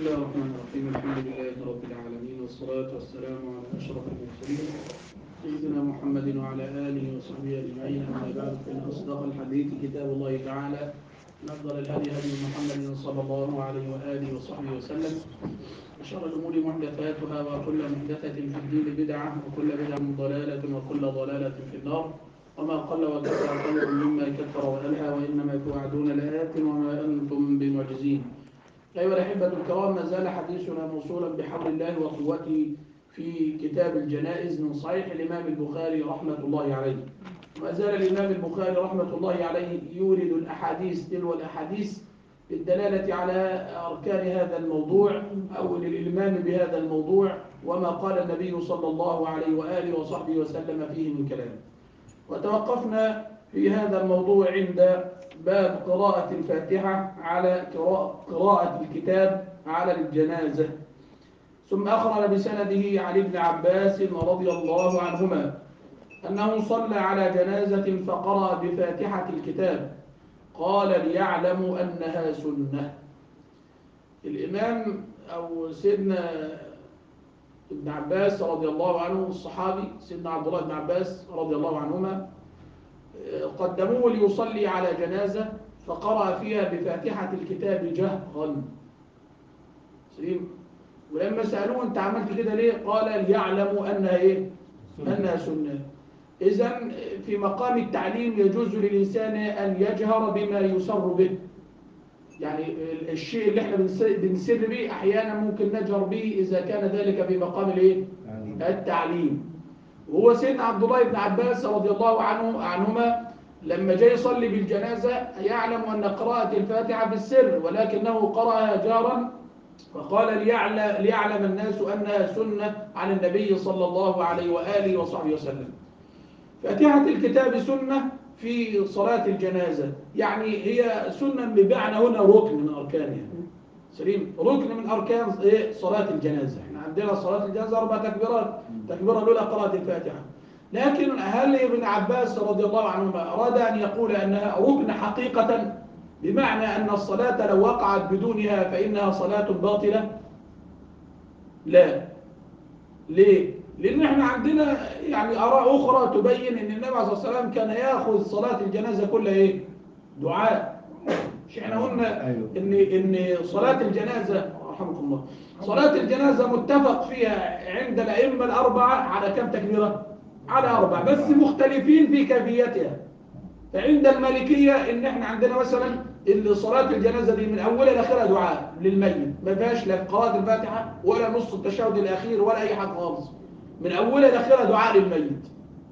الله الرحمن الرحيم الحمد لله رب العالمين والصلاة والسلام على أشرف المرسلين سيدنا محمد وعلى آله وصحبه أجمعين أما بعد فإن أصدق الحديث كتاب الله تعالى أفضل الهدي هدي محمد صلى الله عليه وآله وصحبه وسلم وشر الأمور محدثاتها وكل محدثة في الدين بدعة وكل بدعة ضلالة وكل ضلالة في النار وما قل وكثر خير مما كثر وألهى وإنما توعدون لآت وما أنتم بمعجزين أيها الأحبة الكرام ما زال حديثنا موصولا بحول الله وقوته في كتاب الجنائز من صحيح الإمام البخاري رحمة الله عليه ما زال الإمام البخاري رحمة الله عليه يورد الأحاديث تلو الأحاديث للدلالة على أركان هذا الموضوع أو للإلمام بهذا الموضوع وما قال النبي صلى الله عليه وآله وصحبه وسلم فيه من كلام وتوقفنا في هذا الموضوع عند باب قراءة الفاتحة على قراءة الكتاب على الجنازة ثم أخرج بسنده عن ابن عباس رضي الله عنهما أنه صلى على جنازة فقرأ بفاتحة الكتاب قال ليعلموا أنها سنة الإمام أو سيدنا ابن عباس رضي الله عنه الصحابي سيدنا عبد الله بن عباس رضي الله عنهما قدموه ليصلي على جنازة فقرأ فيها بفاتحة الكتاب جهرا سليم ولما سألوه انت عملت كده ليه قال ليعلموا أنها ايه أنها سنة إذا في مقام التعليم يجوز للإنسان أن يجهر بما يسر به يعني الشيء اللي احنا بنسر به أحيانا ممكن نجهر به إذا كان ذلك في مقام الايه التعليم وهو سيدنا عبد الله بن عباس رضي الله عنه عنهما لما جاء يصلي بالجنازة يعلم أن قراءة الفاتحة في السر ولكنه قرأها جارا وقال ليعلم, ليعلم الناس أنها سنة عن النبي صلى الله عليه وآله وصحبه وسلم فاتحة الكتاب سنة في صلاة الجنازة يعني هي سنة بمعنى هنا ركن من أركانها سليم ركن من أركان صلاة الجنازة احنا عندنا صلاة الجنازة أربع تكبيرات تكبيرة الأولى قراءة الفاتحة لكن هل ابن عباس رضي الله عنهما أراد أن يقول أنها ركن حقيقة بمعنى أن الصلاة لو وقعت بدونها فإنها صلاة باطلة لا ليه؟ لأن احنا عندنا يعني آراء أخرى تبين أن النبي عليه الصلاة والسلام كان يأخذ صلاة الجنازة كلها إيه؟ دعاء مش احنا قلنا ان ان صلاة الجنازة رحمكم الله صلاة الجنازة متفق فيها عند الأئمة الأربعة على كم تكبيرة؟ على أربعة بس مختلفين في كيفيتها فعند المالكية ان احنا عندنا مثلا صلاة الجنازة دي من أولها لآخرها دعاء للميت ما فيهاش لا قراءة الفاتحة ولا نص التشهد الأخير ولا أي حاجة خالص من أولها لآخرها دعاء للميت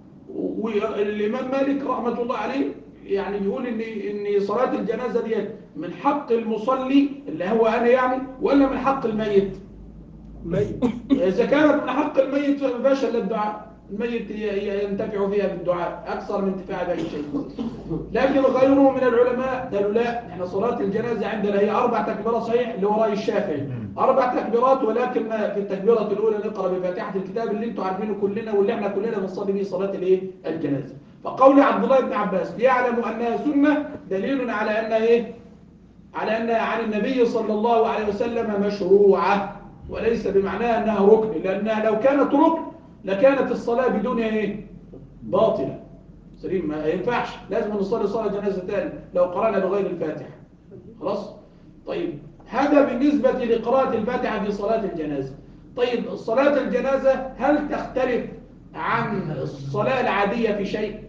والإمام مالك رحمة الله عليه يعني بيقول ان ان صلاه الجنازه دي من حق المصلي اللي هو انا يعني ولا من حق الميت ميت اذا كانت من حق الميت فما فيهاش الا الدعاء الميت ينتفع فيها بالدعاء اكثر من انتفاع باي شيء لكن غيره من العلماء قالوا لا احنا صلاه الجنازه عندنا هي اربع تكبيرات صحيح اللي هو راي الشافعي اربع تكبيرات ولكن في التكبيره الاولى نقرا بفاتحه الكتاب اللي انتم عارفينه كلنا واللي احنا كلنا بنصلي به صلاه الايه الجنازه فقول عبد الله بن عباس ليعلموا أنها سنة دليل على أنها إيه؟ على أنها عن النبي صلى الله عليه وسلم مشروعة وليس بمعناها أنها ركن لأنها لو كانت ركن لكانت الصلاة بدونها إيه؟ باطلة سليم ما ينفعش لازم نصلي صلاة جنازة تاني لو قرأنا بغير الفاتحة خلاص؟ طيب هذا بالنسبة لقراءة الفاتحة في صلاة الجنازة طيب صلاة الجنازة هل تختلف عن الصلاة العادية في شيء؟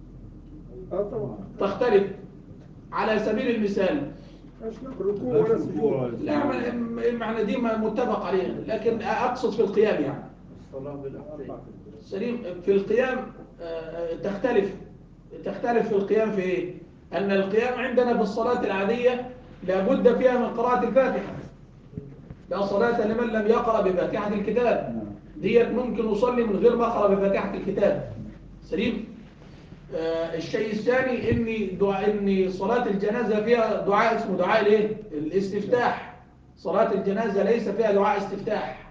اه طبعا تختلف على سبيل المثال مش ركوع ولا سجود لا المعنى دي ما متفق عليها لكن أقصد في القيام يعني الصلاة بالأربع سليم في القيام تختلف تختلف في القيام في إيه أن القيام عندنا في الصلاة العادية لابد فيها من قراءة الفاتحة لا صلاة لمن لم يقرأ بفاتحة الكتاب ديت ممكن نصلي من غير ما أقرأ بفاتحة الكتاب سليم آه الشيء الثاني ان دعاء ان صلاه الجنازه فيها دعاء اسمه دعاء الايه الاستفتاح صلاه الجنازه ليس فيها دعاء استفتاح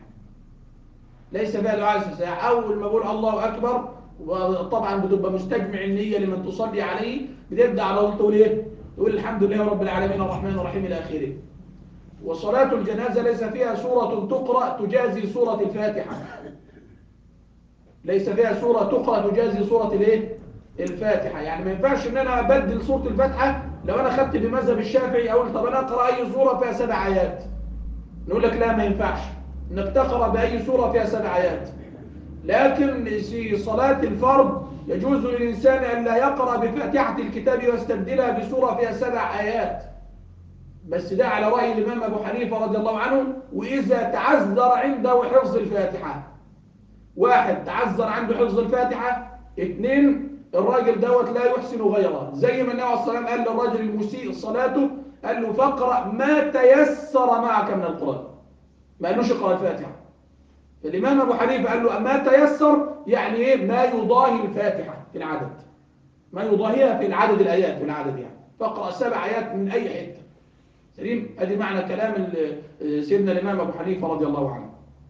ليس فيها دعاء استفتاح اول ما بقول الله اكبر وطبعا بتبقى مستجمع النيه لمن تصلي عليه بتبدا على طول تقول ايه تقول الحمد لله رب العالمين الرحمن الرحيم الى اخره وصلاة الجنازة ليس فيها سورة تقرأ تجازي سورة الفاتحة ليس فيها سورة تقرأ تجازي سورة الايه الفاتحة يعني ما ينفعش ان انا ابدل سورة الفاتحة لو انا خدت بمذهب الشافعي اقول طب انا اقرأ اي سورة فيها سبع ايات نقول لك لا ما ينفعش انك تقرأ باي سورة فيها سبع ايات لكن في صلاة الفرض يجوز للإنسان أن لا يقرأ بفاتحة الكتاب ويستبدلها بسورة فيها سبع آيات بس ده على رأي الإمام أبو حنيفة رضي الله عنه وإذا تعذر عنده حفظ الفاتحة واحد تعذر عنده حفظ الفاتحة اثنين الراجل دوت لا يحسن غيره زي ما النبي عليه الصلاة والسلام قال للرجل المسيء صلاته قال له فاقرأ ما تيسر معك من القرآن ما قالوش اقرأ الفاتحة الإمام أبو حنيفة قال له ما تيسر يعني إيه ما يضاهي الفاتحة في العدد ما يضاهيها في العدد الآيات في العدد يعني فاقرأ سبع آيات من أي حتة سليم ادي معنى كلام ال- سيدنا الإمام أبو حنيفة رضي الله عنه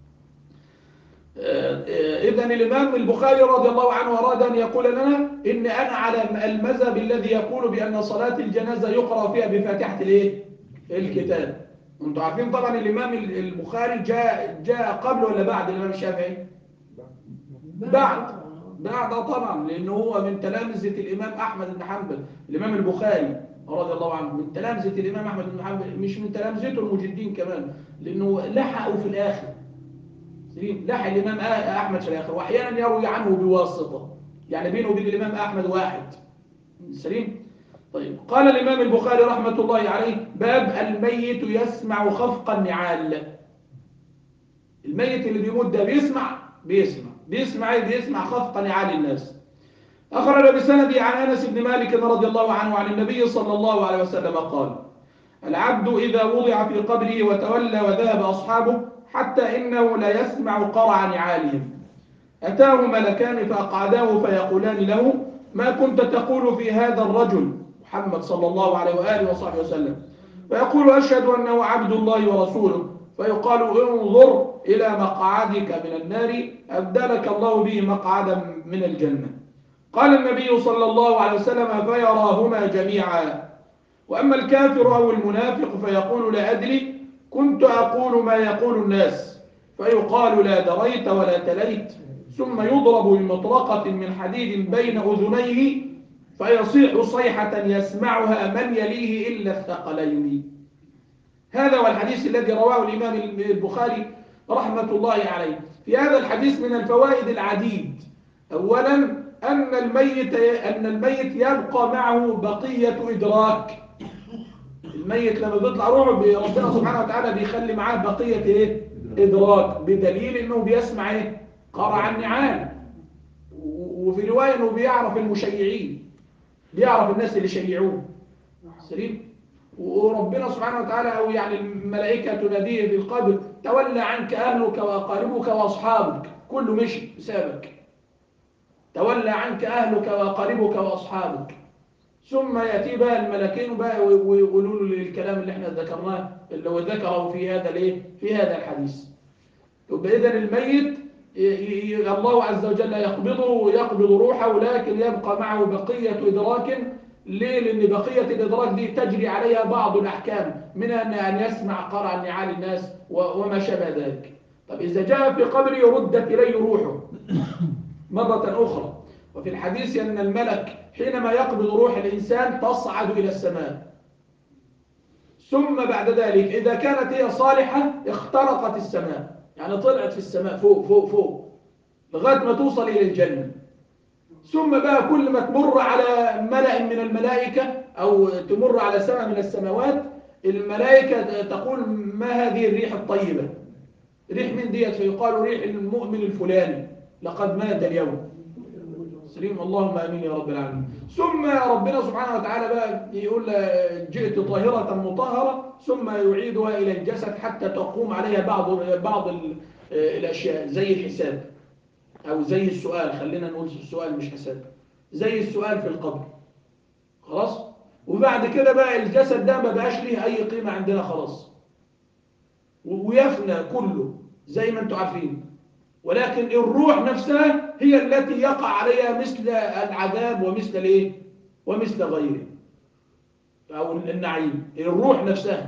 إذا الإمام البخاري رضي الله عنه أراد أن يقول لنا إن أنا على المذهب الذي يقول بأن صلاة الجنازة يقرأ فيها بفاتحة الإيه؟ الكتاب وانتوا عارفين طبعا الإمام البخاري جاء جاء قبل ولا بعد الإمام الشافعي؟ بعد بعد طبعا لأنه هو من تلامذة الإمام أحمد بن حنبل الإمام البخاري رضي الله عنه من تلامذة الإمام أحمد بن حنبل مش من تلامذته المجدين كمان لأنه لحقوا في الآخر سليم لحق الإمام أحمد في الآخر وأحيانا يروي عنه بواسطة يعني بينه وبين الإمام أحمد واحد سليم طيب قال الإمام البخاري رحمة الله عليه باب الميت يسمع خفق النعال الميت اللي بيموت ده بيسمع بيسمع بيسمع ايه بيسمع خفق نعال الناس أخرج بسندي عن أنس بن مالك رضي الله عنه عن النبي صلى الله عليه وسلم قال العبد إذا وضع في قبره وتولى وذهب أصحابه حتى إنه لا يسمع قرع نعالهم أتاه ملكان فأقعداه فيقولان له ما كنت تقول في هذا الرجل محمد صلى الله عليه وآله وصحبه وسلم فيقول أشهد أنه عبد الله ورسوله فيقال انظر إلى مقعدك من النار أبدلك الله به مقعدا من الجنة قال النبي صلى الله عليه وسلم فيراهما جميعا وأما الكافر أو المنافق فيقول لا أدري كنت أقول ما يقول الناس فيقال لا دريت ولا تليت ثم يضرب بمطرقة من حديد بين أذنيه فيصيح صيحة يسمعها من يليه إلا الثقلين هذا هو الحديث الذي رواه الإمام البخاري رحمة الله عليه في هذا الحديث من الفوائد العديد أولا أن الميت, أن الميت يبقى معه بقية إدراك الميت لما بيطلع روحه ربنا سبحانه وتعالى بيخلي معاه بقية إيه؟ إدراك بدليل أنه بيسمع إيه؟ قرع النعال وفي رواية أنه بيعرف المشيعين بيعرف الناس اللي شيعوه سليم وربنا سبحانه وتعالى أو يعني الملائكة تناديه في القبر تولى عنك أهلك وأقاربك وأصحابك كله مشي بسببك تولى عنك أهلك وأقاربك وأصحابك ثم يأتي بقى الملكين بقى ويقولوا له الكلام اللي احنا ذكرناه اللي هو ذكره في هذا الايه في هذا الحديث يبقى اذا الميت الله عز وجل يقبضه ويقبض روحه لكن يبقى معه بقية إدراك ليه؟ لأن بقية الإدراك دي تجري عليها بعض الأحكام منها أن يسمع قرع نعال الناس وما شابه ذلك طب إذا جاء في قبره ردت إليه روحه مرة أخرى وفي الحديث أن الملك حينما يقبض روح الإنسان تصعد إلى السماء ثم بعد ذلك إذا كانت هي صالحة اخترقت السماء يعني طلعت في السماء فوق فوق فوق لغاية ما توصل إلى الجنة ثم بقى كل ما تمر على ملأ من الملائكة أو تمر على سماء من السماوات الملائكة تقول ما هذه الريح الطيبة ريح من ديت فيقال ريح المؤمن الفلاني لقد مات اليوم سليم اللهم امين يا رب العالمين ثم ربنا سبحانه وتعالى بقى يقول جئت طاهرة مطهرة ثم يعيدها إلى الجسد حتى تقوم عليها بعض بعض الأشياء زي الحساب أو زي السؤال خلينا نقول السؤال مش حساب زي السؤال في القبر خلاص وبعد كده بقى الجسد ده ما بقاش ليه أي قيمة عندنا خلاص ويفنى كله زي ما انتم عارفين ولكن الروح نفسها هي التي يقع عليها مثل العذاب ومثل الايه ومثل غيره او النعيم الروح نفسها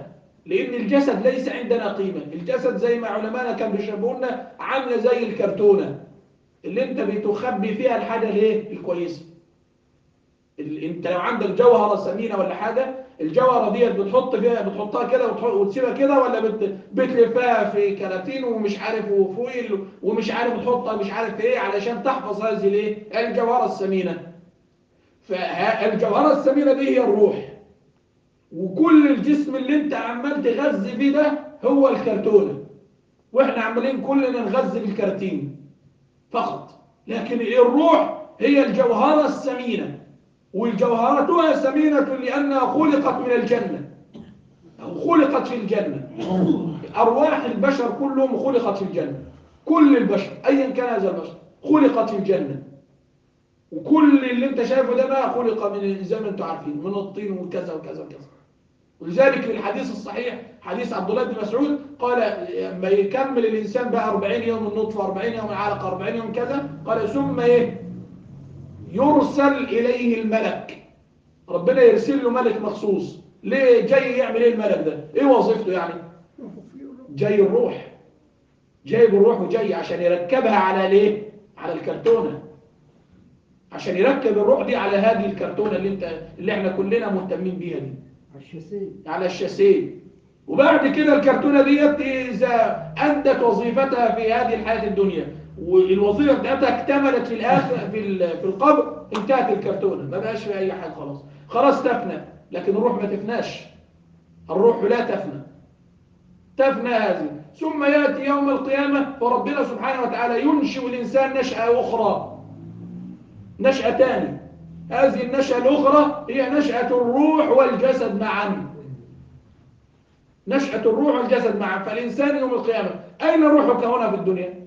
لأن الجسد ليس عندنا قيمة الجسد زي ما علماءنا كانوا بيشبهونا عاملة زي الكرتونة اللي انت بتخبي فيها الحاجة الايه الكويسة ال- انت لو عندك جوهرة ثمينة ولا حاجة الجوهرة ديت بتحط فيها بتحطها كده وتحط- وتسيبها كده ولا بت- بتلفها في كراتين ومش عارف وفويل ومش عارف تحطها مش عارف ايه علشان تحفظ هذه الايه الجوهرة الثمينة فالجوهرة الثمينة دي هي الروح وكل الجسم اللي انت عمال تغذي فيه ده هو الكرتونة واحنا عمالين كلنا نغذي بالكراتين فقط لكن الروح هي الجوهرة الثمينة والجوهرتها ثمينة لأنها خلقت من الجنة أو خلقت في الجنة أرواح البشر كلهم خلقت في الجنة كل البشر أيا كان هذا البشر خلقت في الجنة وكل اللي انت شايفه ده بقى خلق من زي ما انتم عارفين من الطين وكذا وكذا وكذا ولذلك في الحديث الصحيح حديث عبد الله بن مسعود قال لما يكمل الإنسان بقى 40 يوم النطفة 40 يوم العلقة 40 يوم كذا قال ثم ايه يرسل إليه الملك ربنا يرسل له ملك مخصوص ليه جاي يعمل ايه الملك ده ايه وظيفته يعني جاي الروح جايب الروح وجاي عشان يركبها على ليه على الكرتونة عشان يركب الروح دي على هذه الكرتونة اللي انت اللي احنا كلنا مهتمين بيها دي الشاسيه على الشاسيه وبعد كده الكرتونة ديت إذا أدت وظيفتها في هذه الحياة الدنيا والوظيفة بتاعتها اكتملت في الآخر في ال- في القبر انتهت الكرتونة ما بقاش في أي حاجة خلاص خلاص تفنى لكن الروح ما تفناش الروح لا تفنى تفنى هذه ثم يأتي يوم القيامة فربنا سبحانه وتعالى ينشئ الإنسان نشأة أخرى نشأة تاني هذه النشأة الأخرى هي نشأة الروح والجسد معا نشأة الروح والجسد معا فالإنسان يوم القيامة أين روحك هنا في الدنيا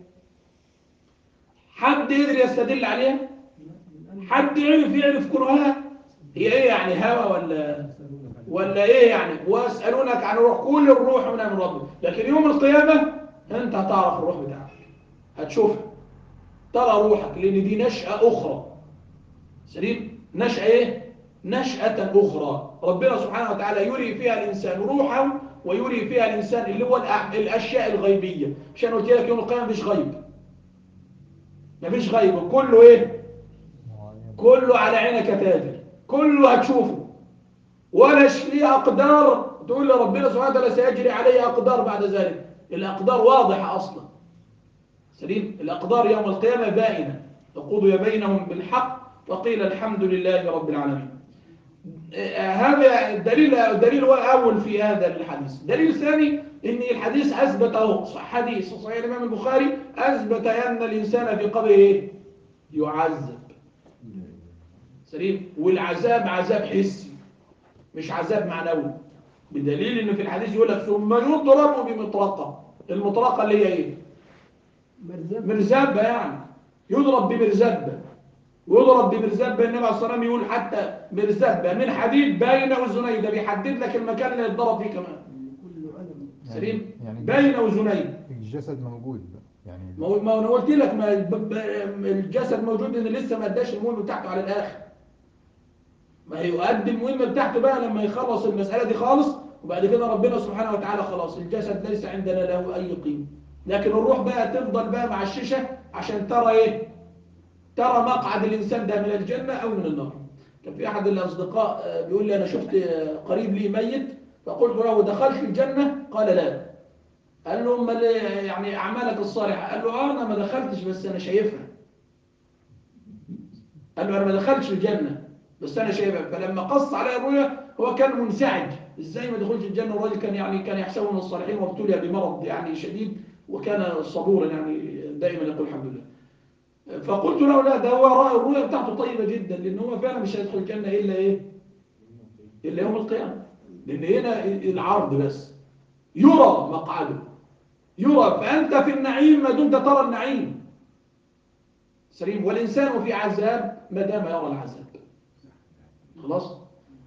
حد يقدر يستدل عليها حد يعرف يعرف كرهها هي ايه يعني هوى ولا ولا ايه يعني واسألونك عن الروح كل الروح من امر ربك لكن يوم القيامة انت هتعرف الروح بتاعك هتشوفها ترى روحك لان دي نشأة اخرى سليم نشأة ايه نشأة اخرى ربنا سبحانه وتعالى يري فيها الانسان روحه ويري فيها الانسان اللي هو الأح- الاشياء الغيبية عشان قلت لك يوم القيامة مفيش غيب مفيش غيب كله ايه كله على عينك تاجر كله هتشوفه ولا ليه أقدار تقول لربنا سبحانه وتعالى سيجري عليه أقدار بعد ذلك الأقدار واضحة أصلا سليم الأقدار يوم القيامة بائنة وقضي بينهم بالحق وقيل الحمد لله رب العالمين آه، هذا الدليل دليل هو أول في هذا الحديث دليل ثاني إن الحديث أثبته صح حديث صحيح الإمام البخاري أثبت أن الإنسان في قبره إيه؟ يعذب سليم والعذاب عذاب حسي مش عذاب معنوي بدليل ان في الحديث يقول لك ثم يضرب بمطرقه المطرقه اللي هي ايه مرزب مرزبه يعني يضرب بمرزبه ويضرب بمرزبه النبي عليه الصلاه والسلام يقول حتى مرزبه من حديد بين اذنيه ده بيحدد لك المكان اللي يتضرب فيه كمان كل ألم سليم يعني بين اذنيه الجسد موجود بقى. يعني ما هو- ما هو انا قلت لك ما ب- ب- الجسد موجود ان لسه ما اداش المهم بتاعته على الاخر ما هيؤدي المهمه بتاعته بقى لما يخلص المساله دي خالص وبعد كده ربنا سبحانه وتعالى خلاص الجسد ليس عندنا له اي قيمه لكن الروح بقى تفضل بقى مع الشيشه عشان ترى ايه ترى مقعد الانسان ده من الجنه او من النار كان في احد الاصدقاء آه، بيقول لي انا شفت آه، قريب لي ميت فقلت له دخلت الجنه قال لا قال له امال إيه يعني اعمالك الصالحه قال له اه انا ما دخلتش بس انا شايفها قال له انا ما دخلتش الجنه بس انا شايفها فلما قص عليه الرؤيا هو كان منزعج ازاي ما دخلش الجنه والراجل كان يعني كان يحسبه من الصالحين وابتلي بمرض يعني شديد وكان صبورا يعني دائما يقول الحمد لله فقلت له لا ده هو راى الرؤيا بتاعته طيبه جدا لان هو فعلا مش هيدخل الجنه الا ايه الا يوم القيامه لان هنا العرض بس يرى مقعده يرى فأنت في النعيم ما دمت ترى النعيم سليم والإنسان في عذاب ما دام يرى العذاب خلاص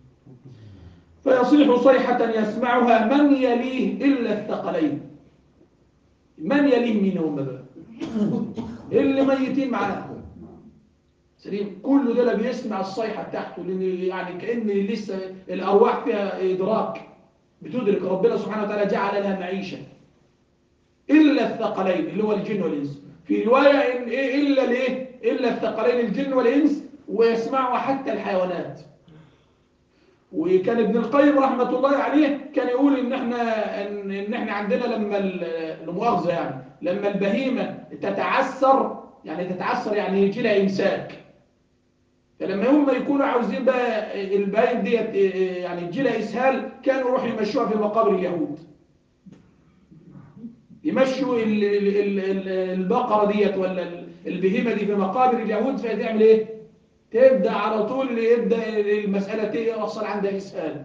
فيصيح صيحة يسمعها من يليه إلا الثقلين من يليه مين هم بقى اللي ميتين معاه سليم كل دول بيسمع الصيحة بتاعته لأن يعني كأن لسه الأرواح فيها إدراك بتدرك ربنا سبحانه وتعالى جعل لها معيشة إلا الثقلين اللي هو الجن والإنس في رواية إن إيه إلا الإيه إلا الثقلين الجن والإنس ويسمعها حتى الحيوانات وكان ابن القيم رحمة الله عليه كان يقول إن إحنا إن, إن إحنا عندنا لما ال- المؤاخذة يعني لما البهيمة تتعسر يعني تتعسر يعني يجي لها إمساك فلما هم يكونوا عاوزين بقى البهايم ديت يعني يجي لها إسهال كانوا يروحوا يمشوها في مقابر اليهود يمشوا ال- ال- ال- ال- البقرة ديت ولا ال- البهيمة دي في مقابر اليهود فتعمل ايه تبدأ على طول يبدأ المسألة يحصل عندها إسهال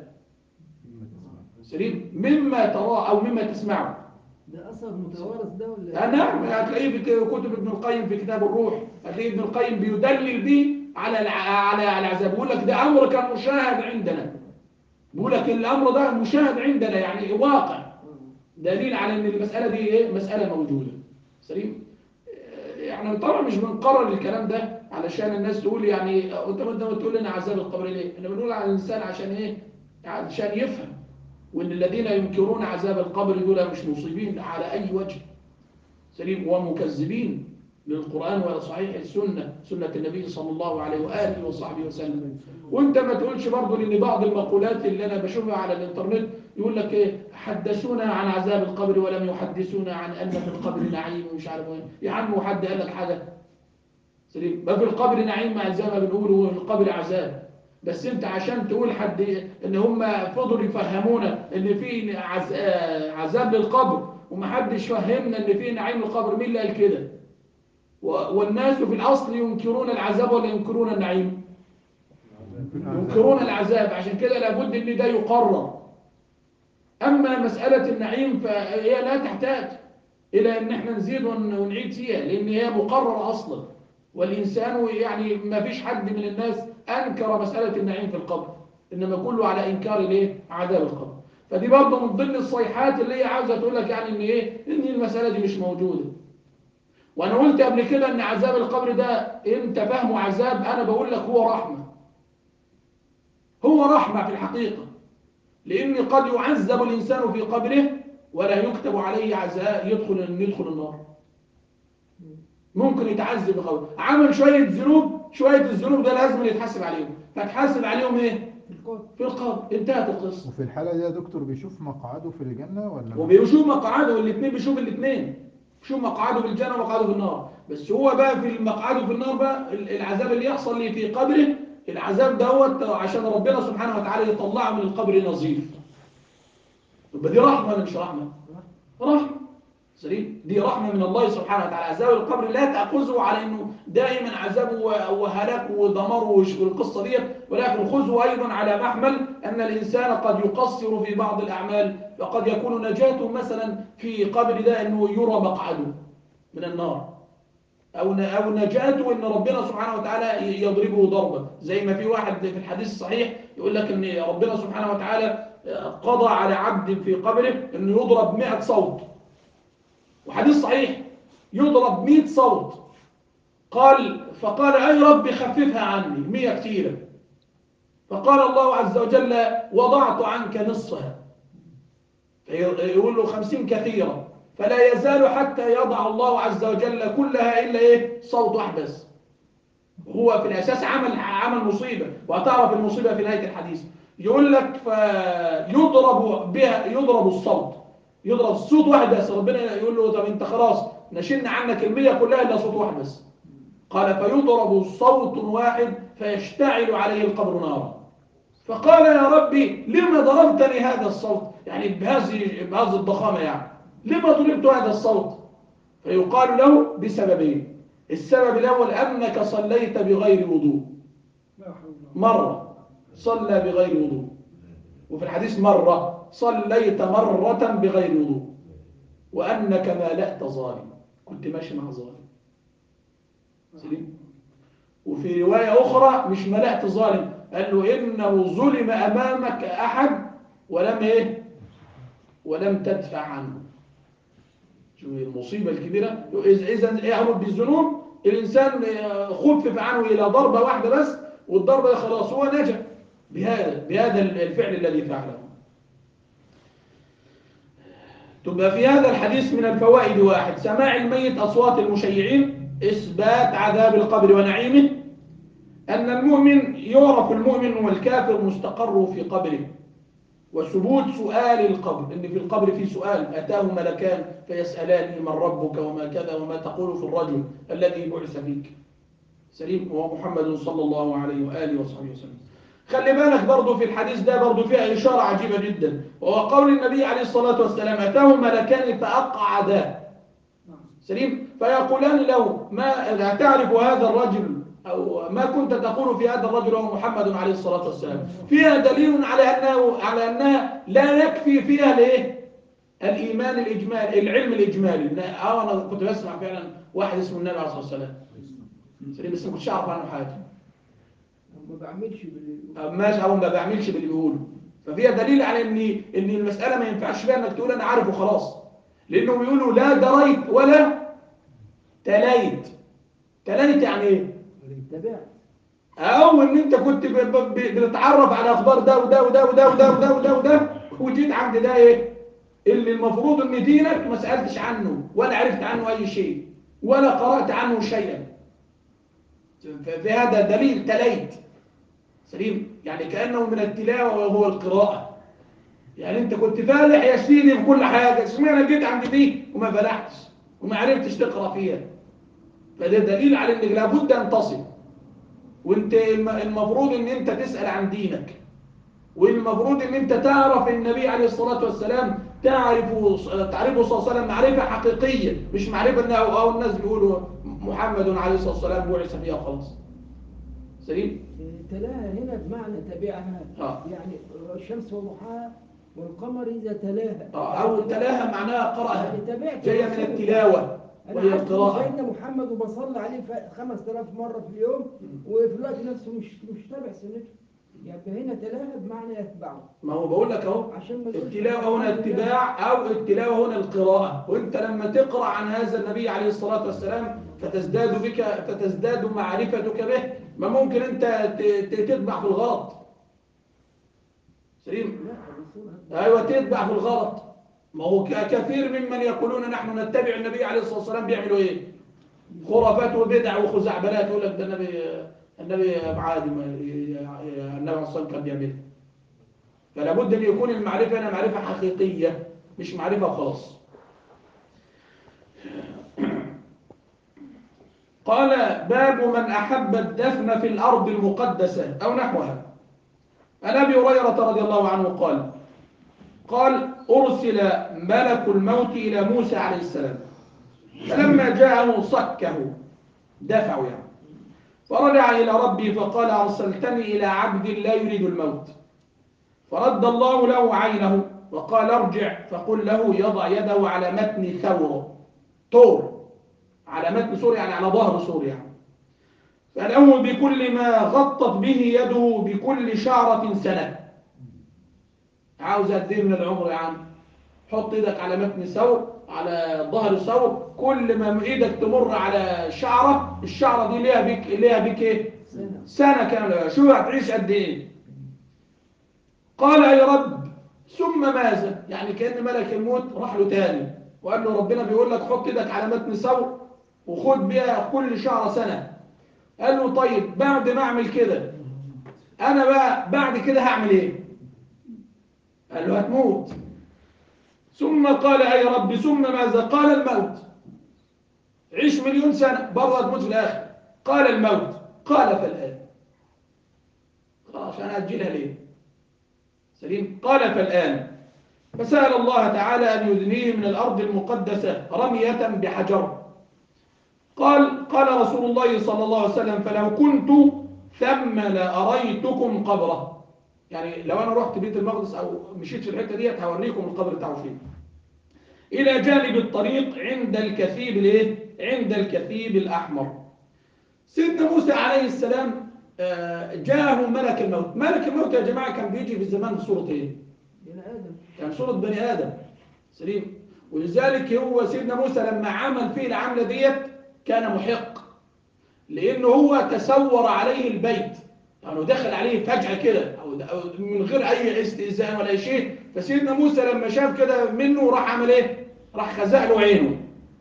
سليم مما تراه أو مما تسمعه ده أثر متوارث ده ولا آه نعم هتلاقيه في كتب ابن القيم في كتاب الروح هتلاقيه ابن القيم بيدلل به على الع- على على العذاب بيقول لك ده أمر كان مشاهد عندنا بيقول لك الأمر ده مشاهد عندنا يعني واقع دليل على ان المسألة دي ايه مسألة موجودة سليم آه، يعني طبعا مش بنقرر الكلام ده علشان الناس تقول يعني آه، انت انت بتقول لنا عذاب القبر ليه احنا بنقول على الانسان عشان ايه عشان يفهم وان الذين ينكرون عذاب القبر دول مش مصيبين على اي وجه سليم ومكذبين للقرآن وصحيح السنة سنة النبي صلى الله عليه وآله وصحبه وسلم وانت ما تقولش برضه لان بعض المقولات اللي انا بشوفها على الانترنت يقول لك ايه حدثونا عن عذاب القبر ولم يحدثونا عن ان في القبر نعيم ومش عارف ايه يا عم حد قال لك حاجه سليم ما في القبر نعيم مع زي ما بنقول وفي القبر عذاب بس انت عشان تقول حد ان هم فضلوا يفهمونا ان في عز- آه، عذاب للقبر ومحدش فهمنا ان في نعيم للقبر مين اللي قال كده و- والناس في الاصل ينكرون العذاب ولا ينكرون النعيم ينكرون العذاب عشان كده لابد ان ده يقرر اما مسألة النعيم فهي لا تحتاج الى ان احنا نزيد ون- ونعيد فيها لان هي مقررة اصلا والانسان يعني ما فيش حد من الناس انكر مسألة النعيم في القبر انما كله على انكار الايه عذاب القبر فدي برضه من ضمن الصيحات اللي هي عاوزه تقول لك يعني ان ايه ان المسألة دي مش موجودة وانا قلت قبل كده ان عذاب القبر ده انت فاهمه عذاب انا بقول لك هو رحمه هو رحمة في الحقيقة لأن قد يعذب الإنسان في قبره ولا يكتب عليه عذاب يدخل يدخل النار ممكن يتعذب في قبره عمل شوية ذنوب شوية الذنوب ده لازم يتحاسب عليهم فتحاسب عليهم ايه في القبر في القبر انتهت القصة وفي الحالة دي يا دكتور بيشوف مقعده في الجنة ولا وبيشوف مقعده والاثنين بيشوف الاثنين بيشوف مقعده في الجنة ومقعده في النار بس هو بقى في مقعده في النار بقى العذاب اللي يحصل لي في قبره العذاب دوت عشان ربنا سبحانه وتعالى يطلعه من القبر نظيف يبقى دي رحمة ولا مش رحمة رحمة سليم دي رحمة من الله سبحانه وتعالى عذاب القبر لا تأخذه على انه دائما عذاب و- وهلاك ودمار وش- والقصة دي ولكن خذه ايضا على محمل ان الانسان قد يقصر في بعض الاعمال فقد يكون نجاته مثلا في قبر ده انه يرى مقعده من النار أو ن- أو نجاته إن ربنا سبحانه وتعالى ي- يضربه ضربة زي ما في واحد في الحديث الصحيح يقول لك إن ربنا سبحانه وتعالى قضى على عبد في قبره إنه يضرب 100 صوت وحديث صحيح يضرب 100 صوت قال فقال أي رب خففها عني 100 كثيرة فقال الله عز وجل وضعت عنك نصفها يقول له خمسين كثيرة فلا يزال حتى يضع الله عز وجل كلها إلا إيه صوت واحد بس هو في الأساس عمل عمل مصيبة وهتعرف المصيبة في نهاية الحديث يقول لك فيضرب بها يضرب الصوت يضرب الصوت واحد بس ربنا يقول له طب انت خلاص نشلنا عنك المية كلها إلا صوت واحد بس قال فيضرب صوت واحد فيشتعل عليه القبر نارا فقال يا ربي لما ضربتني هذا الصوت يعني بهذه بهذه الضخامة يعني لما ضربت هذا الصوت فيقال له بسببين السبب الأول أنك صليت بغير وضوء لا حول ولا مرة صلى بغير وضوء وفي الحديث مرة صليت مرة بغير وضوء وأنك مالأت ظالم كنت ماشي مع ظالم سليم وفي رواية أخرى مش ملأت ظالم قال له إنه ظلم أمامك أحد ولم إيه ولم تدفع عنه شو المصيبة الكبيرة إذا إذا يعرض بالذنوب الإنسان خفف عنه إلى ضربة واحدة بس والضربة خلاص هو نجا بهذا بهذا الفعل الذي فعله تبقى في هذا الحديث من الفوائد واحد سماع الميت أصوات المشيعين إثبات عذاب القبر ونعيمه أن المؤمن يعرف المؤمن والكافر مستقر في قبره وثبوت سؤال القبر إن في القبر في سؤال أتاه ملكان فيسألان من ربك وما كذا وما تقول في الرجل الذي بعث فيك سليم هو محمد صلى الله عليه وآله وصحبه وسلم خلي بالك برضو في الحديث ده برضو فيها إشارة عجيبة جدا وهو قول النبي عليه الصلاة والسلام أتاه ملكان فأقعدا سليم فيقولان له ما تعرف هذا الرجل أو ما كنت تقول في هذا الرجل وهو محمد عليه الصلاة والسلام فيها دليل على أنه على أنها لا يكفي فيها الايه الإيمان الإجمالي العلم الإجمالي اه أنا كنت بسمع فعلا واحد اسمه النبي عليه الصلاة والسلام سليم بس ما كنتش أعرف عنه حاجة ما بعملش باللي ماشي أو ما بعملش باللي بيقوله ففيها دليل على ان ان المسألة ما ينفعش فيها انك تقول انا عارف وخلاص لانه بيقولوا لا دريت ولا تليت تليت يعني ايه تابعت او ان انت كنت ب- ب- ب- بتتعرف على اخبار ده وده وده وده وده وده وده وده وجيت عند ده ايه اللي المفروض ان دينك ما سالتش عنه ولا عرفت عنه اي شيء ولا قرات عنه شيئا في هذا دليل تليت سليم يعني كانه من التلاوه وهو القراءه يعني انت كنت فالح يا سيدي في كل حاجه اشمعنى جيت عند دي وما فلحتش وما عرفتش تقرا فيها فده دليل على انك لابد ان تصل وانت الم- المفروض ان انت تسأل عن دينك والمفروض ان انت تعرف النبي عليه الصلاة والسلام تعرف تعرفه صلى الله عليه وسلم معرفة حقيقية مش معرفة انه او الناس بيقولوا محمد عليه الصلاة والسلام بعث فيها خلاص سليم تلاها هنا بمعنى تبعها آه. يعني الشمس وضحاها والقمر إذا تلاها آه، او تلاها معناها قرأها يعني تابعت جاية من الرسول. التلاوة أنا وهي عارف القراءة سيدنا محمد وبصلي عليه ف- 5000 مرة في اليوم وفي الوقت نفسه مش مش تابع سنته يبقى هنا تلاها بمعنى يتبعه ما هو بقول لك اهو عشان ما نقولش التلاوة هنا اتباع أو التلاوة هنا القراءة وانت لما تقرأ عن هذا النبي عليه الصلاة والسلام فتزداد بك فتزداد معرفتك به ما ممكن انت ت- ت- تتبع في الغلط سليم لا الرسول هذا- ايوه تتبع في الغلط ما هو ك- كثير ممن يقولون نحن نتبع النبي عليه الصلاة والسلام بيعملوا ايه خرافات وبدع وخزعبلات يقول لك ده النبي النبي عادي ما- النبي عليه الصلاة والسلام كان بيعملها فلا بد ان يكون المعرفة هنا معرفة حقيقية مش معرفة وخلاص قال باب من أحب الدفن في الأرض المقدسة أو نحوها عن أبي هريرة رضي الله عنه قال قال أرسل ملك الموت إلى موسى عليه السلام فلما جاءه صكه دفعه يعني فرجع إلى ربي فقال أرسلتني إلى عبد لا يريد الموت فرد الله له عينه وقال ارجع فقل له يضع يده على متن ثور طور على متن سور يعني على ظهر سور يعني فله بكل ما غطت به يده بكل شعرة سنة عاوز قد ايه من العمر يا عم حط ايدك على متن ثور على ظهر ثور كل ما ايدك تمر على شعرة الشعرة دي ليها بك ليها بك ايه سنة سنة كاملة شو هتعيش قد ايه قال يا رب ثم ماذا يعني كأن ملك الموت راح له تاني وقال له ربنا بيقول لك حط ايدك على متن ثور وخد بيها كل شعرة سنة قال له طيب بعد ما اعمل كده انا بقى بعد كده هعمل ايه قال له هتموت ثم قال اي رب ثم ماذا قال الموت عيش مليون سنة برضه هتموت في الاخر قال الموت قال فالآن خلاص انا اجلها ليه سليم قال فالآن فسأل الله تعالى أن يدنيه من الأرض المقدسة رمية بحجر قال قال رسول الله صلى الله عليه وسلم فلو كنت ثم لأريتكم قبره يعني لو أنا رحت بيت المقدس أو مشيت في الحتة ديت هوريكم القبر بتاعه فين إلى جانب الطريق عند الكثيب الإيه؟ عند الكثيب الأحمر سيدنا موسى عليه السلام آه، جاءه ملك الموت ملك الموت يا جماعة كان بيجي في زمان بصورة إيه؟ بني آدم كان صورة بني آدم سليم ولذلك هو سيدنا موسى لما عمل فيه العملة ديت كان محق لأنه هو تسور عليه البيت يعني دخل عليه فجأة كده أو أو من غير أي استئذان ولا أي شيء فسيدنا موسى لما شاف كده منه راح عمل إيه؟ راح خزق له عينه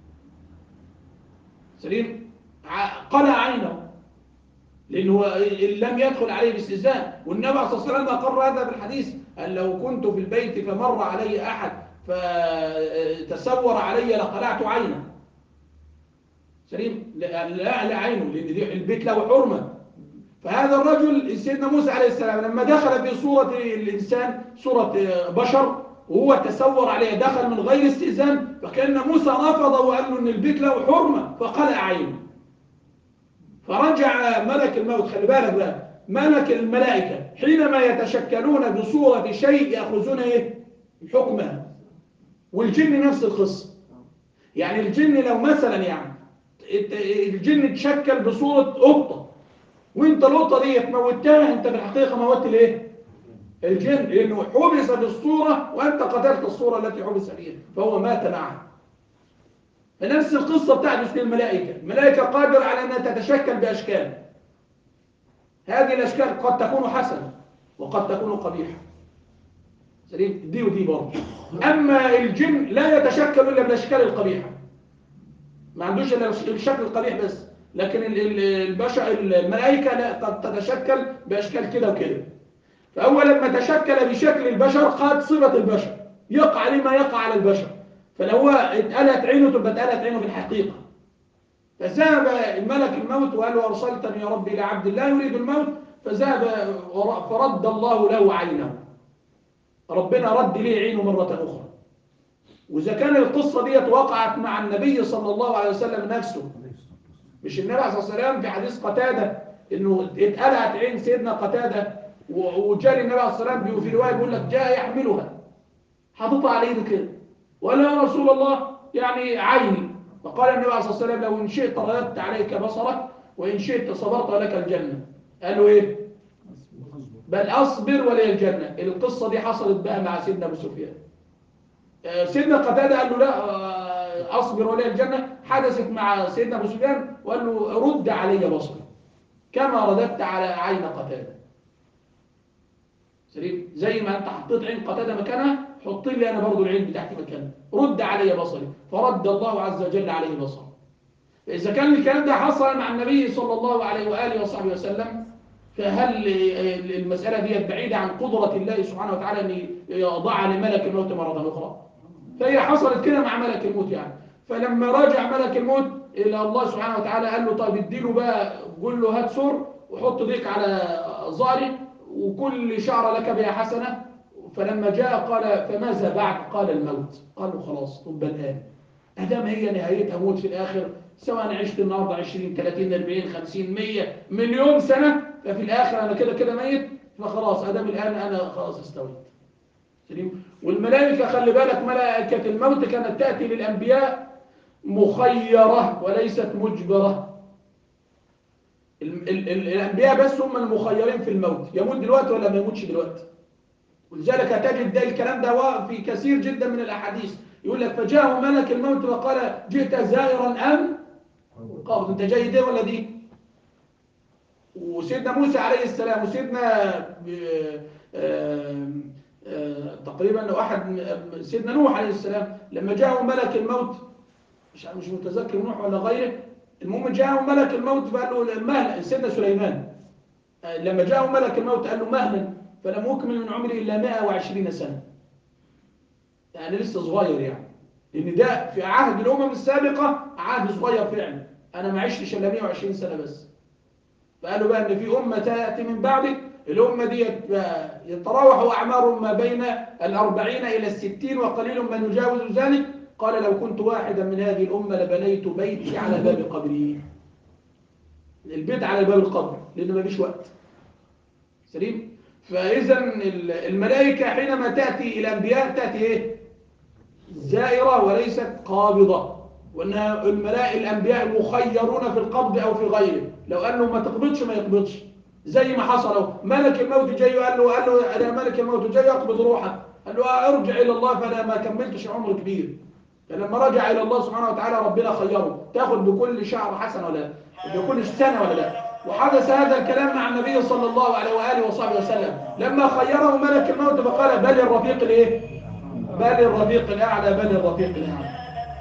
سليم ع- قلع عينه لأنه هو لم يدخل عليه باستئذان والنبي صلى الله عليه وسلم أقر هذا بالحديث أن لو كنت في البيت فمر علي أحد فتسور علي لقلعت عينه سليم لا لا لا عينه لأن دي البيت له حرمة فهذا الرجل سيدنا موسى عليه السلام لما دخل في صورة الإنسان صورة بشر وهو تسور عليه دخل من غير استئذان فكأن موسى رفض وقال له إن البيت له حرمة فقلع عينه فرجع ملك الموت خلي بالك بقى ملك الملائكة حينما يتشكلون بصورة شيء يأخذون إيه؟ حكمها والجن نفس القصة يعني الجن لو مثلا يعني الجن تشكل بصورة قطة وانت القطة دي موتها انت في الحقيقة موت الايه؟ الجن لانه حبس بالصورة وانت قتلت الصورة التي حبس فيها فهو مات معها فنفس القصة بتحدث للملائكة الملائكة قادرة على أنها تتشكل بأشكال هذه الأشكال قد تكون حسنة وقد تكون قبيحة سليم دي ودي برضه أما الجن لا يتشكل إلا بالأشكال القبيحة ما عندوش إلا الشكل القبيح بس لكن ال- ال- البشر الملائكة لا قد تتشكل بأشكال كده وكده فهو لما تشكل بشكل البشر خد صفة البشر يقع عليه ما يقع على البشر فلو هو اتقلت عينه تبقى اتقلت عينه في الحقيقة فذهب الملك الموت وقال له أرسلتني يا ربي إلى عبد الله يريد الموت فذهب ور- فرد الله له عينه ربنا رد ليه عينه مرة أخرى وإذا كان القصة دي وقعت مع النبي صلى الله عليه وسلم نفسه مش النبي عليه الصلاة والسلام في حديث قتادة إنه اتقلعت عين سيدنا قتادة و- وجاء النبي عليه الصلاة والسلام في رواية بيقول لك جاء يحملها حاططها على ايده كده وقال له يا رسول الله يعني عيني فقال النبي عليه الصلاة والسلام لو إن شئت رددت عليك بصرك وإن شئت صبرت لك الجنة قال له إيه بل أصبر ولي الجنة القصة دي حصلت بقى مع سيدنا أبو سفيان آه، سيدنا قتادة قال له لا آه، أصبر ولي الجنة حدثت مع سيدنا أبو سفيان وقال له رد علي بصري كما رددت على عين قتادة سليم زي ما أنت حطيت عين قتادة مكانها حط لي أنا برضو العين بتاعتي مكانها رد علي بصري فرد الله عز وجل عليه بصره فإذا كان الكلام ده حصل مع النبي صلى الله عليه وآله وصحبه وسلم فهل المسألة دي بعيدة عن قدرة الله سبحانه وتعالى أن يضع لملك الموت مرة أخرى فهي حصلت كده مع ملك الموت يعني فلما راجع ملك الموت إلى الله سبحانه وتعالى قال له طيب اديله بقى قول له هات سر وحط ديك على ظهري وكل شعر لك بها حسنة فلما جاء قال فماذا بعد قال الموت قال له خلاص طب الآن أدام هي نهايتها موت في الآخر سواء عشت النهاردة 20 30 40 50 100 مليون سنة ففي الآخر أنا كده كده ميت فخلاص أدام الآن أنا خلاص استويت سليم والملائكة خلي بالك ملائكة الموت كانت تأتي للأنبياء مخيرة وليست مجبرة ال ال ال الأنبياء بس هم المخيرين في الموت يموت دلوقتي ولا ما يموتش دلوقتي ولذلك هتجد ده الكلام ده في كثير جدا من الأحاديث يقول لك فجاءه ملك الموت وقال جئت زائرا أم قابض انت جاي دي ولا دي وسيدنا موسى عليه السلام وسيدنا آه، آه، آه، تقريبا واحد سيدنا نوح عليه السلام لما جاءه ملك الموت مش مش متذكر نوح ولا غيره المهم جاءه ملك الموت فقال له مهلا سيدنا سليمان آه، لما جاءه ملك الموت قال له مهلا فلم أكمل من عمري إلا 120 سنة يعني لسه صغير يعني لأن ده في عهد الأمم السابقة عهد صغير فعلا أنا ما عشتش إلا 120 سنة بس فقالوا بقى إن في أمة تأتي من بعدك الأمة دي يتراوح أعمارهم ما بين الأربعين إلى الستين وقليل من يجاوز ذلك قال لو كنت واحدا من هذه الأمة لبنيت بيتي على باب قبري البيت على باب القبر لأنه ما فيش وقت سليم فإذا الملائكة حينما تأتي إلى الأنبياء تأتي إيه؟ زائرة وليست قابضة وأنها الملائكة الأنبياء مخيرون في القبض أو في غيره لو قال له ما تقبضش ما يقبضش زي ما حصل أهو ملك الموت جاي وقال له قال له أنا ملك الموت جاي أقبض روحك قال له ارجع إلى الله فأنا ما كملتش عمر كبير فلما رجع إلى الله سبحانه وتعالى ربنا خيره تاخد بكل شعر حسن ولا لا بكل سنة ولا لا وحدث هذا الكلام مع النبي صلى الله عليه وآله وصحبه وسلم لما خيره ملك الموت فقال بل الرفيق الايه بل الرفيق الأعلى بل الرفيق الأعلى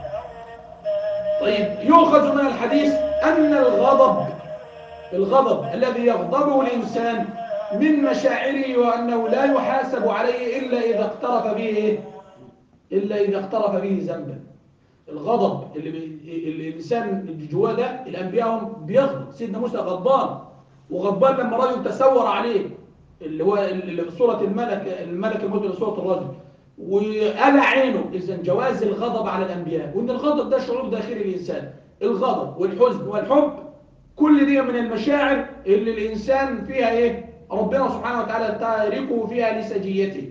طيب يؤخذ من الحديث أن الغضب الغضب الذي يغضبه الإنسان من مشاعره وأنه لا يحاسب عليه إلا إذا اقترف به إيه؟ إلا إذا اقترف به ذنبا الغضب اللي, بي... اللي الإنسان اللي جواه ده الأنبياء هم بيغضب سيدنا موسى غضبان وغضبان لما رجل تسور عليه اللي هو اللي في صورة الملك الملك المدن صورة الرجل وقلع عينه إذا جواز الغضب على الأنبياء وإن الغضب ده شعور داخلي الإنسان الغضب والحزن والحب كل دي من المشاعر اللي الإنسان فيها إيه ربنا سبحانه وتعالى تاركه فيها لسجيته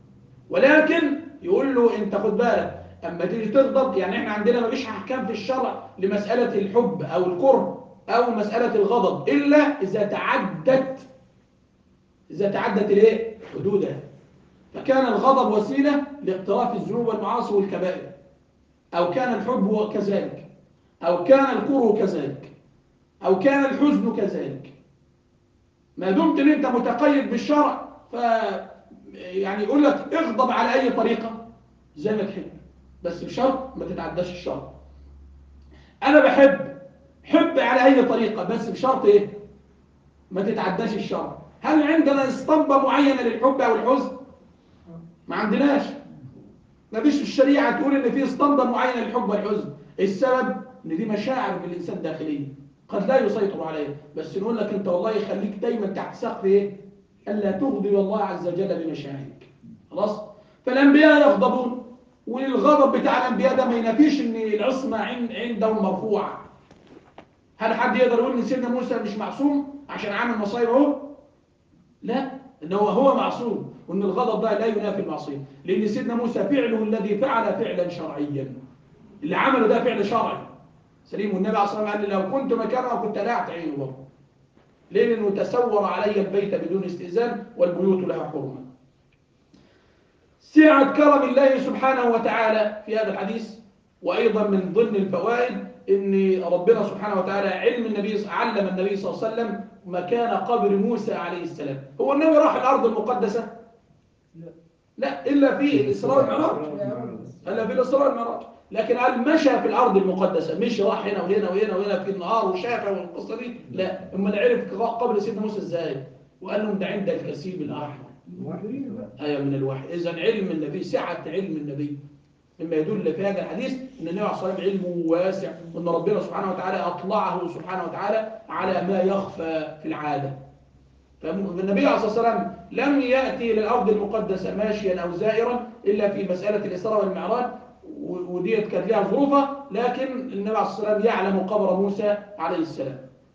ولكن يقول له انت خد بالك اما تيجي تغضب يعني احنا عندنا ما فيش احكام في الشرع لمسألة الحب او الكره او مسألة الغضب الا اذا تعدت اذا تعدت الايه حدودها فكان الغضب وسيلة لاقتراف الذنوب والمعاصي والكبائر او كان الحب كذلك او كان الكره كذلك او كان الحزن كذلك ما دمت ان انت متقيد بالشرع ف يعني يقول لك اغضب على اي طريقة زي ما تحب بس بشرط ما تتعداش الشرع انا بحب حب على اي طريقة بس بشرط ايه ما تتعداش الشرع هل عندنا اسطمبة معينة للحب او الحزن ما عندناش ما فيش في الشريعة تقول ان في اسطمبة معينة للحب والحزن السبب ان دي مشاعر في الانسان داخلية قد لا يسيطر عليه بس نقول لك انت والله يخليك دايما تحت سقف ايه الا تغضب الله عز وجل بمشاعرك خلاص فالانبياء يغضبون والغضب بتاع الانبياء ده ما ينافيش ان العصمه عندهم مرفوعه هل حد يقدر يقول ان سيدنا موسى مش معصوم عشان عامل مصايب اهو لا ان هو هو معصوم وان الغضب ده لا ينافي المعصيه لان سيدنا موسى فعله الذي فعل فعلا شرعيا اللي عمله ده فعل شرعي سليم والنبي عليه الصلاه والسلام قال لي لو كنت مكانه كنت لا عينه برضه ليه لأنه تسور علي البيت بدون استئذان والبيوت لها حرمة سعة كرم الله سبحانه وتعالى في هذا الحديث وأيضا من ضمن الفوائد أن ربنا سبحانه وتعالى علم النبي علم النبي صلى الله عليه وسلم مكان قبر موسى عليه السلام هو النبي راح الأرض المقدسة لا إلا في الإسراء والمعراج إلا في الإسراء والمعراج لكن قال مشى في الأرض المقدسة مش راح هنا وهنا وهنا وهنا في النهار وشافه والقصة دي لا أما عرف قبل سيدنا موسى إزاي وقال لهم ده عند الكسيب الأحمر أيوة من الوحي إذا علم النبي سعة علم النبي مما يدل في هذا الحديث أن النبي عليه الصلاة والسلام علمه واسع وأن ربنا سبحانه وتعالى أطلعه سبحانه وتعالى على ما يخفى في العادة فالنبي عليه الصلاة والسلام لم يأتي للأرض المقدسة ماشيا أو زائرا إلا في مسألة الإسراء والمعراج وديت كانت لها ظروفها لكن النبي عليه الصلاة والسلام يعلم قبر موسى عليه السلام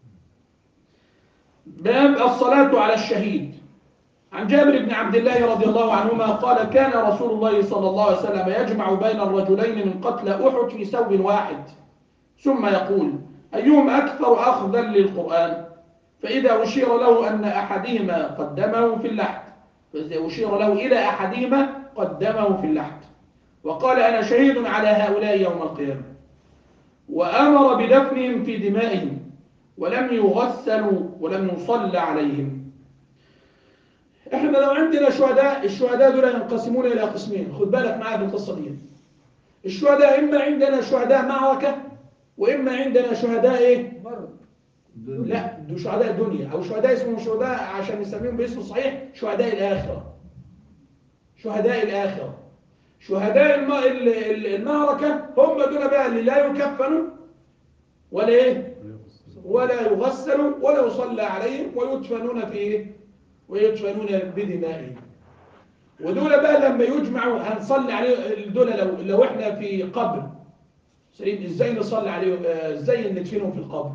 باب الصلاة على الشهيد عن جابر بن عبد الله رضي الله عنهما قال كان رسول الله صلى الله عليه وسلم يجمع بين الرجلين من قتل أحد في ثوب واحد ثم يقول أيهم أكثر أخذا للقرآن فإذا أشير له أن أحدهما قدمه في اللحد فإذا أشير له إلى أحدهما قدمه في اللحد وقال أنا شهيد على هؤلاء يوم القيامة وأمر بدفنهم في دمائهم ولم يغسلوا ولم يصلى عليهم احنا لو عندنا شهداء الشهداء دول ينقسمون إلى قسمين خد بالك معايا في القصة دي الشهداء إما عندنا شهداء معركة وإما عندنا شهداء إيه؟ لا دول شهداء الدنيا أو شهداء اسمهم شهداء عشان نسميهم باسم صحيح شهداء الآخرة شهداء الآخرة شهداء المعركة هم دول بقى اللي لا يكفنوا ولا ايه ولا يغسلوا ولا يصلى عليهم ويدفنون في ايه ويدفنون بدمائهم ودول بقى لما يجمعوا هنصلي عليه دول لو لو احنا في قبر سليم ازاي نصلي عليه ازاي ندفنهم في القبر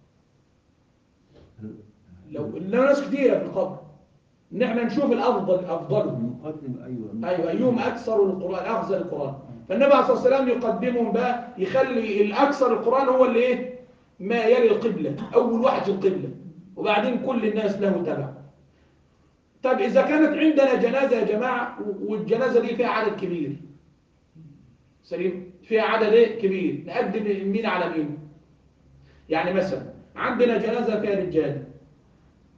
لو لو ناس كتيره في القبر ان احنا نشوف الافضل افضلهم يقدم ايوه ايوه ايهم اكثر القران اخذ القران فالنبي عليه الصلاه والسلام يقدمهم بقى يخلي الاكثر القران هو اللي ايه ما يلي القبله اول واحد في القبله وبعدين كل الناس له تبع طب اذا كانت عندنا جنازه يا جماعه والجنازه دي فيها عدد كبير سليم فيها عدد ايه كبير نقدم مين على مين يعني مثلا عندنا جنازه فيها رجال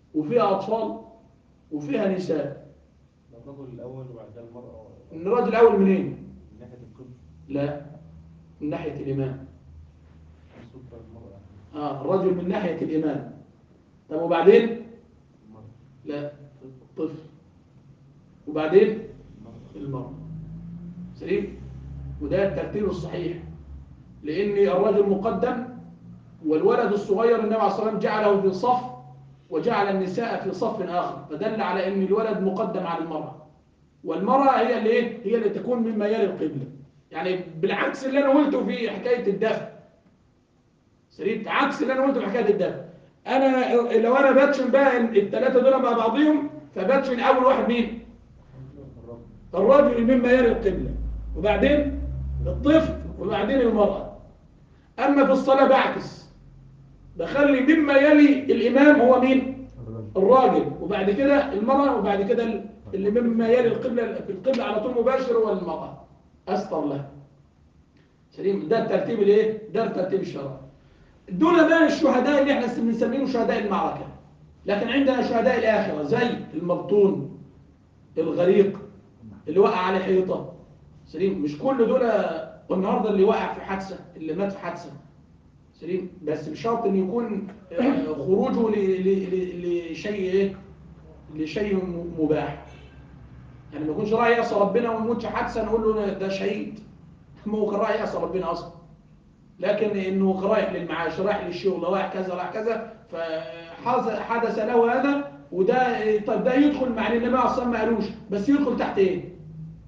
وفيها أطفال وفيها نساء الرجل الأول وبعد كده المرأة الرجل الأول منين؟ من ناحية القبل لا من ناحية الإمام السلطة المرأة آه الرجل من ناحية الإمام طب وبعدين؟ المرأة لا الطفل وبعدين المرأة سليم وده الترتيب الصحيح لأن الرجل مقدم والولد الصغير النبي عليه الصلاة والسلام جعله في صف وجعل النساء في صف آخر فدل على أن الولد مقدم على المرأة والمرأة هي اللي إيه؟ هي اللي تكون مما يلي القبلة يعني بالعكس اللي أنا قلته في حكاية الدفن سليم عكس اللي أنا قلته في حكاية الدفن أنا لو أنا باتشن بقى الثلاثة دول مع بعضهم فباتشن أول واحد مين؟ الرجل الرجل مما يلي القبلة وبعدين الطفل وبعدين المرأة أما في الصلاة بعكس بخلي مما يلي الإمام هو مين الراجل وبعد كده المرأة وبعد كده اللي مما يلي القبلة في القبلة على طول مباشر هو المرأة أستر لها سليم ده الترتيب الايه ده الترتيب الشرعي دول بقى الشهداء اللي احنا بنسميهم شهداء المعركة لكن عندنا شهداء الآخرة زي المبطون الغريق اللي وقع على حيطة سليم مش كل دول والنهارده اللي وقع في حادثة اللي مات في حادثة سليم بس بشرط ان يكون آه، خروجه ل- ل- ل- لشيء ايه لشيء م- مباح يعني ما يكونش رايح يعصى ربنا وما يموتش حادثة نقول له ده شهيد ما هو كان رايح يعصى ربنا اصلا لكن انه رايح للمعاش رايح للشغل رايح كذا رايح كذا فحدث له هذا وده طب ده يدخل مع ان النبي اصلا ما قالوش بس يدخل تحت ايه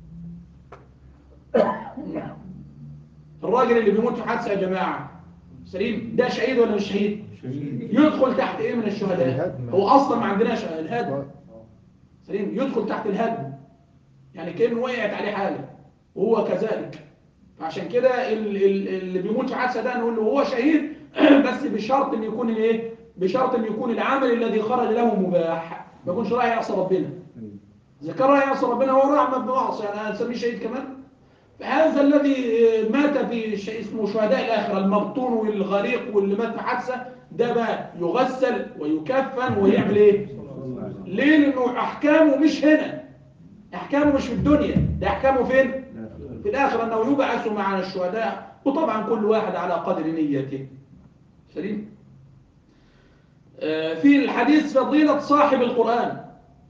الراجل اللي بيموت في حادثه يا جماعه سليم ده شهيد ولا مش شهيد يدخل تحت ايه من الشهداء الهدم. هو اصلا ما عندناش الهدم سليم يدخل تحت الهدم يعني كأنه وقعت عليه حاجه وهو كذلك فعشان كده ال- ال- اللي بيموت في حادثه ده نقول له هو شهيد بس بشرط ان يكون الايه بشرط ان يكون العمل الذي خرج له مباح ما يكونش رايح يعصي ربنا اذا كان رايح يعصي ربنا هو راح بمعصيه يعني هنسميه شهيد كمان فهذا الذي مات في شيء اسمه شهداء الاخره المبطون والغريق واللي مات في حادثه ده بقى يغسل ويكفن ويعمل ايه ليه لانه احكامه مش هنا احكامه مش في الدنيا ده احكامه فين في الآخرة أنه يبعث مع الشهداء وطبعا كل واحد على قدر نيته سليم آه، في الحديث فضيلة صاحب القرآن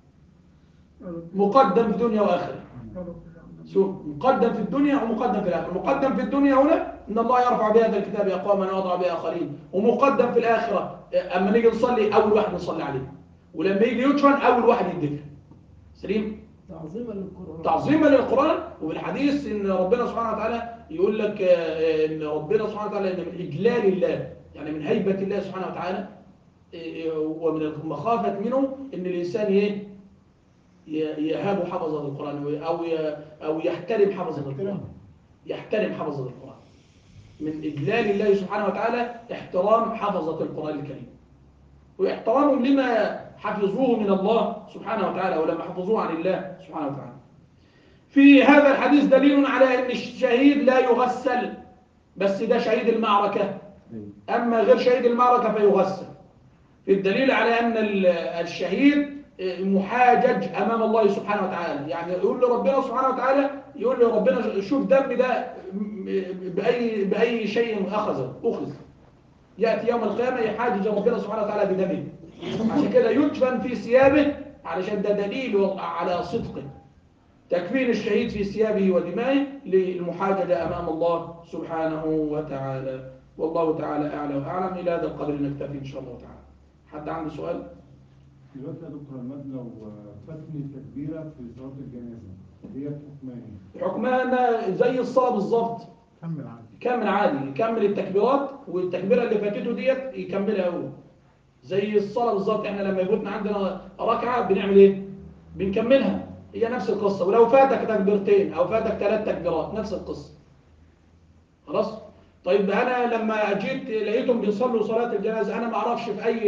مقدم في الدنيا وآخرة شوف مقدم في الدنيا ومقدم في الآخرة مقدم في الدنيا هنا إن الله يرفع بهذا الكتاب أقواما ويضع به آخرين ومقدم في الآخرة آه، أما نيجي نصلي أول واحد نصلي عليه ولما يجي يدفن أول واحد يدفن سليم تعظيما للقرآن تعظيما للقرآن وبالحديث ان ربنا سبحانه وتعالى يقول لك آه، ان ربنا سبحانه وتعالى ان من اجلال الله يعني من هيبة الله سبحانه وتعالى آه، ومن المخافة منه ان الانسان ايه ي- يهاب حفظة القرآن او ي- او يحترم حفظة القرآن يحترم حفظة القرآن من اجلال الله سبحانه وتعالى احترام حفظة القرآن الكريم واحترامهم لما حفظوه من الله سبحانه وتعالى ولما حفظوه عن الله سبحانه وتعالى في هذا الحديث دليل على أن الشهيد لا يغسل بس ده شهيد المعركة أما غير شهيد المعركة فيغسل في الدليل على أن ال- الشهيد محاجج أمام الله سبحانه وتعالى يعني يقول لربنا سبحانه وتعالى يقول لربنا شوف دم ده بأي, بأي شيء أخذ أخذ يأتي يوم القيامة يحاجج ربنا سبحانه وتعالى بدمه عشان كده يدفن في ثيابه علشان ده دليل على صدقه تكفين الشهيد في ثيابه ودمائه للمحاججة أمام الله سبحانه وتعالى والله تعالى أعلى وأعلم إلى هذا القدر نكتفي إن شاء الله تعالى حد عنده سؤال؟ دلوقتي يا دكتور عماد لو فاتني التكبيرة في صلاة الجنازة ديت حكمها ايه؟ حكمها أنها زي الصلاة بالظبط كمل عادي يكمل عادي يكمل التكبيرات والتكبيرة اللي فاتته ديت يكملها هو زي الصلاة بالظبط احنا لما يفوتنا عندنا ركعة بنعمل ايه بنكملها هي نفس القصة ولو فاتك تكبيرتين او فاتك ثلاث تكبيرات نفس القصة خلاص طيب انا لما جيت لقيتهم بيصلوا صلاة الجنازة انا ما اعرفش في اي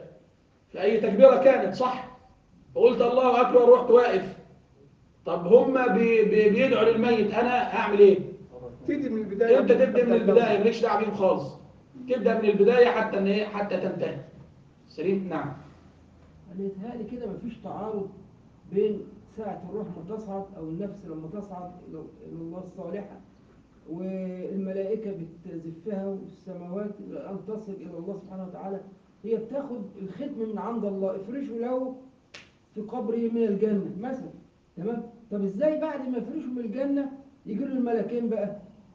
في اي تكبيرة كانت صح فقلت الله اكبر ورحت واقف طب هم بي بي بيدعوا للميت انا اعمل ايه تبدأ من البداية انت تبدا من البدايه مالكش دعوه بيهم خالص تبدا من البدايه حتى ان ايه حتى تنتهي سليم نعم أنا يتهيألي كده مفيش تعارض بين ساعة الروح ما تصعد أو النفس لما تصعد إلى إلى الله الصالحة والملائكة بتزفها والسماوات إلى أن تصل إلى الله سبحانه وتعالى هي بتاخد الختم من عند الله افرشوا له في قبره من الجنة مثلا تمام طب ازاي بعد ما يفرشوا من الجنة يجي له الملكين بقى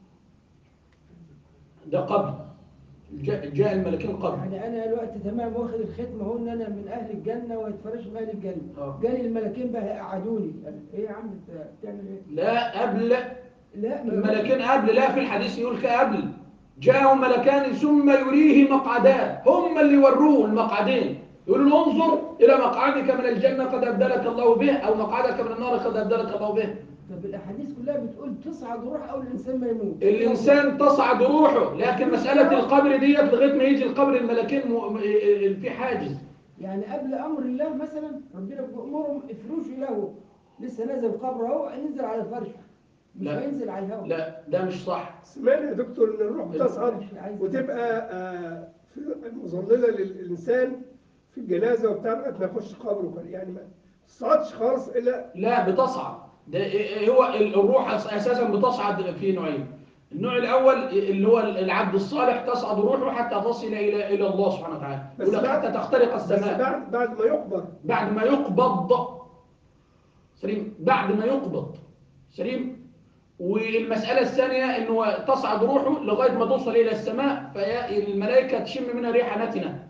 ده قبل جاء, جاء الملكين قبل يعني انا دلوقتي تمام واخد الختم اهو ان انا من اهل الجنه وهيتفرش من اهل الجنه آه. جالي الملكين بقى قعدوني ايه يا عم انت بتعمل ايه؟ لا قبل لا ما- الملكين قبل لا في الحديث يقول قبل جاءهم ملكان ثم يريه مقعدان هم اللي وروه المقعدين يقولوا له انظر إلى مقعدك من الجنة قد أبدلك الله به أو مقعدك من النار قد أبدلك الله به طب الاحاديث كلها بتقول تصعد روح اول الانسان ما يموت الإنسان تصعد روحه لكن مسألة القبر ديت لغاية ما يجي القبر الملكين م... م- في حاجز يعني قبل امر الله مثلا ربنا بيامرهم افرشوا له لسه نازل قبر اهو هينزل على فرشه مش لا. هينزل على الهواء لا ده مش صح سمعنا يا دكتور ان الروح بتصعد مش عايز- وتبقى آه، في مظلله للانسان في الجنازه وبتاع لغايه ما يخش قبره يعني ما تصعدش خالص الا لا بتصعد ده إيه- هو ال- الروح أس- اساسا بتصعد في نوعين النوع الاول اللي هو العبد الصالح تصعد روحه حتى تصل الى الى الله سبحانه وتعالى بس يقول لك بعد- حتى تخترق بس السماء بعد بعد ما يقبر بعد ما يقبض سليم بعد ما يقبض سليم والمسألة الثانية انه تصعد روحه لغاية ما توصل الى السماء فالملائكة تشم منها ريحة نتنة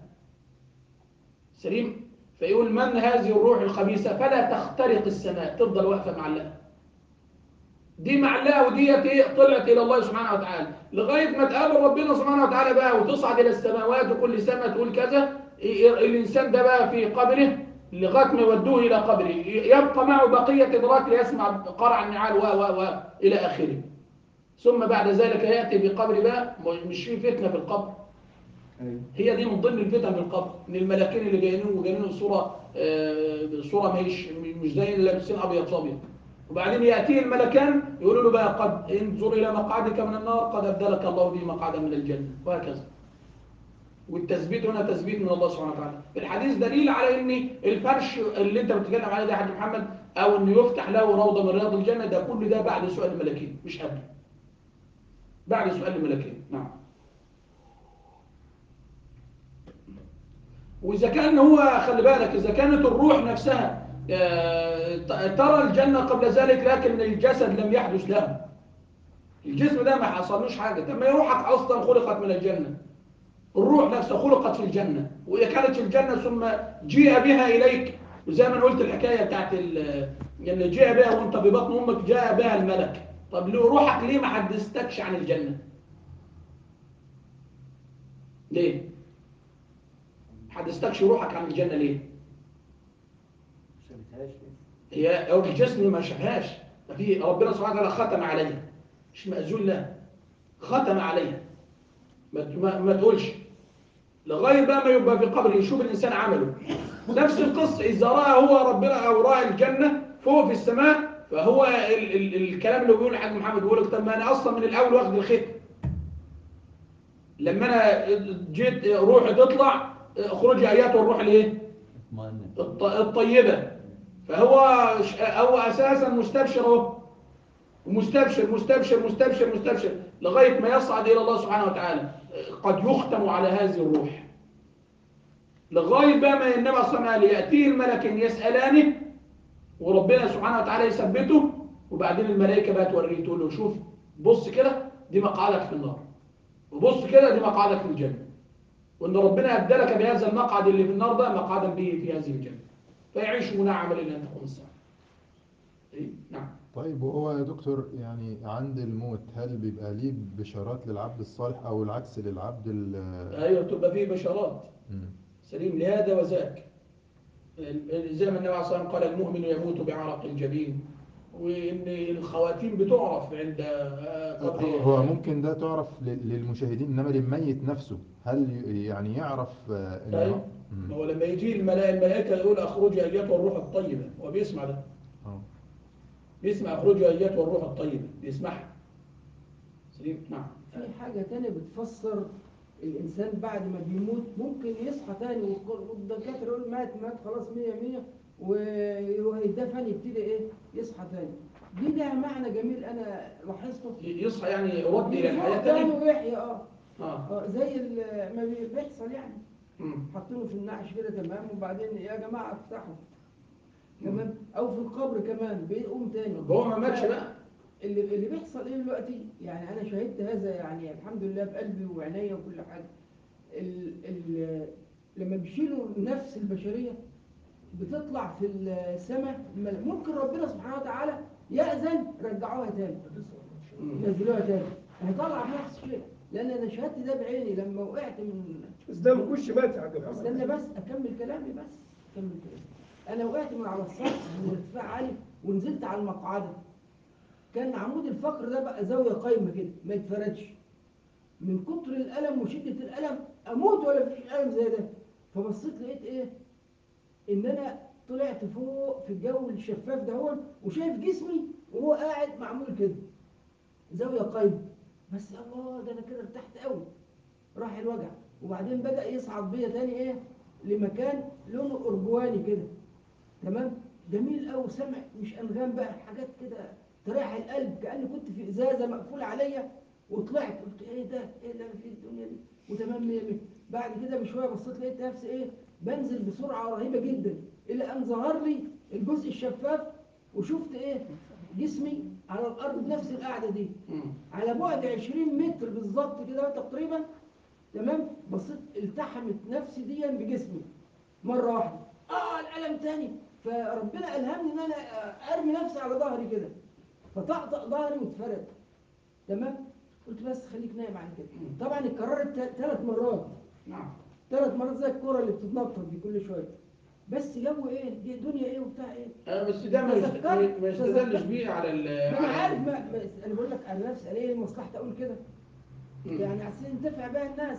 سليم فيقول من هذه الروح الخبيثة فلا تخترق السماء تفضل واقفة معلقة دي معلقة وديت ايه طلعت الى الله سبحانه وتعالى لغاية ما تقابل ربنا سبحانه وتعالى بقى وتصعد الى السماوات وكل سماء تقول كذا إيه الانسان ده بقى في قبره لغاية ما يودوه الى قبره يبقى معه بقية ادراك ليسمع قرع النعال و و و الى اخره ثم بعد ذلك يأتي بقبر بقى مش في فتنة في القبر ايوه هي دي من ضمن الفتن في القبر ان الملاكين اللي جايين وجايين صوره آه، صوره مش مش زي اللي لابسين ابيض صابيض وبعدين ياتيه الملكان يقولوا له بقى قد انظر الى مقعدك من النار قد ابدلك الله به مقعدا من الجنه وهكذا والتثبيت هنا تثبيت من الله سبحانه وتعالى الحديث دليل على ان الفرش اللي انت بتتكلم عليه ده يا حاج محمد او انه يفتح له روضه من رياض الجنه ده كل ده بعد سؤال الملكين مش قبل بعد سؤال الملكين نعم وإذا كان هو خلي بالك إذا كانت الروح نفسها آه، ت- ترى الجنة قبل ذلك لكن الجسد لم يحدث له الجسم ده ما حصلوش حاجة طب ما روحك أصلا خلقت من الجنة الروح نفسها خلقت في الجنة وإذا كانت في الجنة ثم جيء بها إليك وزي ما أنا قلت الحكاية بتاعت ال- إن جاء بها وأنت ببطن أمك جاء بها الملك طب ليه روحك ليه ما حدثتكش عن الجنة ليه حدثتكش روحك عن الجنة ليه ما شافتهاش هي أو الجسم ما شافهاش ما في ربنا سبحانه وتعالى ختم عليها مش مأذون لها ختم عليها ما, ما, ما تقولش لغاية بقى ما يبقى في قبر يشوف الإنسان عمله نفس القصة إذا رأى هو ربنا أو رأى الجنة فوق في السماء فهو ال ال الكلام اللي بيقوله الحاج محمد بيقول لك طب ما أنا أصلا من الأول واخد الختم لما أنا جيت روحي تطلع اخرجي آيات والروح ليه؟ الط- الطيبة فهو ش- هو أساسا مستبشر اهو مستبشر مستبشر مستبشر مستبشر لغاية ما يصعد إلى الله سبحانه وتعالى قد يختم على هذه الروح لغاية بقى ما النبي صلى الله عليه وسلم يأتيه الملكين يسألانه وربنا سبحانه وتعالى يثبته وبعدين الملائكة بقى توريه تقول له شوف بص كده دي مقعدك في النار وبص كده دي مقعدك في الجنة وان ربنا ابدلك بهذا المقعد اللي في النار ده مقعدا به في هذه الجنه فيعيش منعما الى ان تقوم الساعه إيه؟ نعم طيب وهو يا دكتور يعني عند الموت هل بيبقى ليه بشارات للعبد الصالح او العكس للعبد ال ايوه تبقى فيه بشارات مم. سليم لهذا وذاك ال- زي ما النبي عليه الصلاه والسلام قال المؤمن يموت بعرق الجبين وان الخواتيم بتعرف عند آه، قبر هو ممكن ده تعرف لل- للمشاهدين انما للميت نفسه هل ي- يعني يعرف آه، إن أيوة. هو- مم. هو لما يجي الملائكه الملائكه يقول اخرجي ايتها الروح الطيبه هو بيسمع ده آه. بيسمع اخرجي ايتها الروح الطيبه بيسمعها سليم نعم في حاجة تانية بتفسر الانسان بعد ما بيموت ممكن يصحى تاني والق- والدكاتره يقول مات مات خلاص 100 100 و- وهيدفن يبتدي ايه يصحى تاني دي لها معنى جميل انا لاحظته يصحى يعني يرد الى الحياه يفوق تاني تاني ويحيى اه اه آه، زي ال- ما بي- بيحصل يعني مم. حاطينه في النعش كده تمام وبعدين يا جماعه افتحوا تمام او في القبر كمان بيقوم تاني هو ما ماتش بقى اللي اللي بيحصل ايه دلوقتي يعني انا شهدت هذا يعني الحمد لله بقلبي وعينيا وكل حاجه ال ال لما بيشيلوا النفس البشريه بتطلع في السماء مل- ممكن ربنا سبحانه وتعالى يأذن رجعوها تاني مم. نزلوها تاني هي طالعه بنفس الشيء لان انا شهدت ده بعيني لما وقعت من بس ده ما كنتش مات يا حاج استنى محمد بس اكمل كلامي بس اكمل كلامي انا وقعت من على السطح من ارتفاع عالي ونزلت على المقعده كان عمود الفقر ده بقى زاويه قايمه كده ما يتفردش من كتر الالم وشده الالم اموت ولا فيش الم زي ده فبصيت لقيت ايه ان انا طلعت فوق في الجو الشفاف ده هون وشايف جسمي وهو قاعد معمول كده زاويه قايمه بس الله ده انا كده ارتحت قوي راح الوجع وبعدين بدأ يصعد بيا تاني ايه لمكان لونه ارجواني كده تمام جميل قوي سمع مش انغام بقى حاجات كده تريح القلب كأني كنت في ازازه مقفول عليا وطلعت قلت ايه ده ايه اللي انا فيه الدنيا دي وتمام مية مية بعد كده بشويه بصيت لقيت نفسي ايه بنزل بسرعه رهيبه جدا الى ان ظهر لي الجزء الشفاف وشفت ايه جسمي على الارض بنفس القعده دي مم. على بعد 20 متر بالظبط كده تقريبا تمام بصيت التحمت نفسي دي بجسمي مره واحده اه الالم تاني فربنا الهمني ان انا ارمي نفسي على ظهري كده فطقطق ظهري واتفرد تمام قلت بس خليك نايم عن كده طبعا اتكررت ثلاث مرات نعم ثلاث مرات زي الكوره اللي بتتنطط دي كل شويه بس جو ايه دي دنيا ايه وبتاع ايه آه، بس ده ما يست- تذكرت- ما يستدلش تذكرت. بيه على ال ما انا على- عارف ما ما- انا بقول لك انا نفسي انا ايه مصلحتي اقول كده مم. يعني عشان ينتفع بها الناس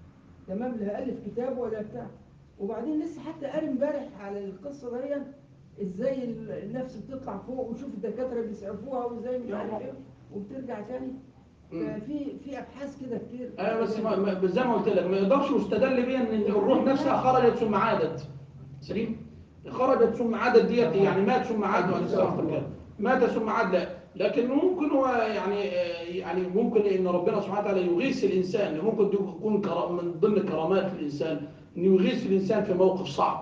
تمام لا هالف كتاب ولا بتاع وبعدين لسه حتى قاري امبارح على القصه دي ازاي ال- النفس بتطلع فوق وشوف الدكاتره بيسعفوها وازاي مش عارف ايه وبترجع تاني مم. ففي في ابحاث كده كتير ايوه بس ما ما- زي ما قلت لك ما يقدرش يستدل بيه ان الروح نفسها خرجت ثم عادت سليم خرجت ثم عادت ديت يعني مات ثم عاد وعليه الصلاه والسلام مات ثم عاد لا لكن ممكن هو يعني آه، يعني ممكن ان ربنا سبحانه وتعالى يغيث الانسان ممكن تكون كرا- من ضمن كرامات الانسان انه يغيث الانسان في موقف صعب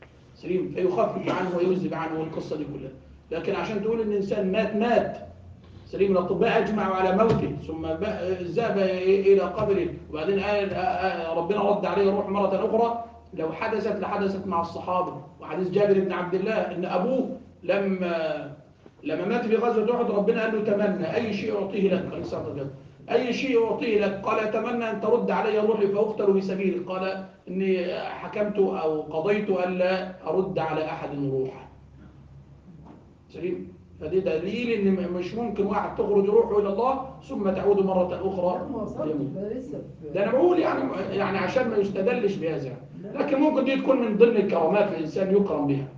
سليم فيخفف عنه ويذهب عنه والقصه دي كلها لكن عشان تقول ان الانسان مات مات سليم الاطباء اجمعوا على موته ثم ب- ذهب الى قبره وبعدين قال آه، آه، ربنا رد عليه الروح مره اخرى لو حدثت لحدثت مع الصحابه وحديث جابر بن عبد الله ان ابوه لما لما مات في غزوه احد ربنا قال له تمنى اي شيء اعطيه لك قال صلى الله عليه وسلم. اي شيء اعطيه لك قال اتمنى ان ترد علي روحي فاقتل بسبيلك قال اني حكمت او قضيت الا ارد على احد روحه سليم فدي دليل ان م- مش ممكن واحد تخرج روحه الى الله ثم تعود مره لا اخرى ما وصلتش ليموت. ده لسه في ده انا بقول يعني يعني عشان ما يستدلش بهذا لكن ممكن دي تكون من ضمن الكرامات الانسان يكرم بها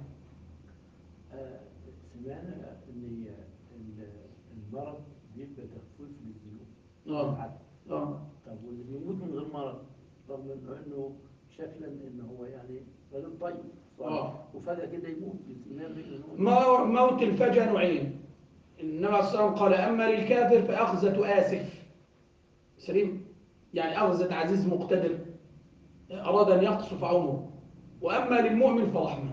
آه، سمعنا ان ال- المرض بيبقى تخفيف للذنوب اه العدل. اه طب واللي بيموت من غير مرض رغم انه انه شكلا ان هو يعني راجل طيب صالح آه. وفجاه كده يموت باستمرار يموت مو- موت الفجأة نوعين النبي عليه الصلاة والسلام قال أما للكافر فأخذة آسف سليم يعني أخذة عزيز مقتدر أراد أن يقصف عمره وأما للمؤمن فرحمة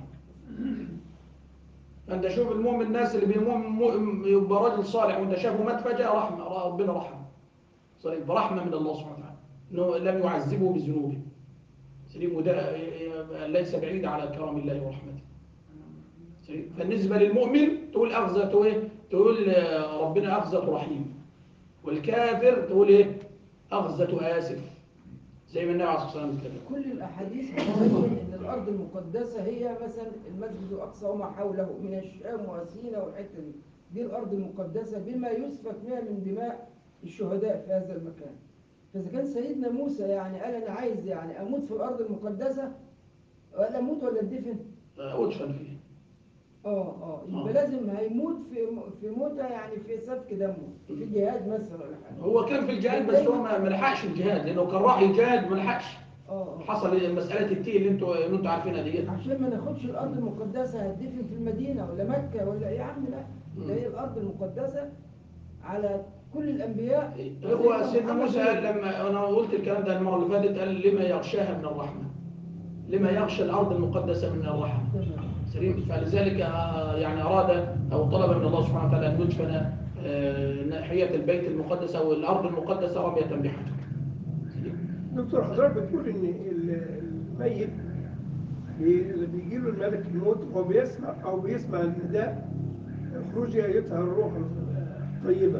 فأنت شوف المؤمن الناس اللي بيمؤمن يبقى راجل صالح وأنت شافه مات فجأة رحمة ربنا رحمه سليم فرحمة من الله سبحانه وتعالى أنه لم يعذبه بذنوبه سليم وده ليس بعيد على كرم الله ورحمته فالنسبة للمؤمن تقول أخذة إيه؟ تقول آه، ربنا أخذة رحيم والكافر تقول إيه؟ أخذة آسف زي ما النبي عليه الصلاة والسلام اتكلم كل الاحاديث بتبين ان الارض المقدسه هي مثلا المسجد الاقصى وما حوله من الشام وسينا والحته دي دي الارض المقدسه بما يسفك فيها من دماء الشهداء في هذا المكان فاذا كان سيدنا موسى يعني قال انا عايز يعني اموت في الارض المقدسه ولا اموت ولا ادفن آه، أدفن فيه اه اه يبقى آه. لازم هيموت في في موته يعني في سفك دمه في جهاد مثلا ولا حاجه هو كان في الجهاد بس هو ما ما لحقش الجهاد لانه كان راح يجاهد ما لحقش اه آه. حصل مساله التيه اللي انتوا اللي انتوا عارفينها دي عشان ما ناخدش الارض المقدسه هتدفن في المدينه ولا مكه ولا يا عم لا ده هي الارض المقدسه على كل الانبياء هو سيدنا محمد موسى قال لما انا قلت الكلام ده المره اللي فاتت قال لما يغشاها من الرحمه لما يغشى الارض المقدسه من الرحمه تمام. سليم فلذلك آه، يعني اراد او طلب من الله سبحانه وتعالى ان يدفن آه، ناحيه البيت المقدس او الارض المقدسه رميه بحجر سليم. دكتور حضرتك بتقول ان ال- الميت بي- اللي بيجي له الملك الموت هو بيسمع او بيسمع النداء اخرجي ايتها الروح الطيبه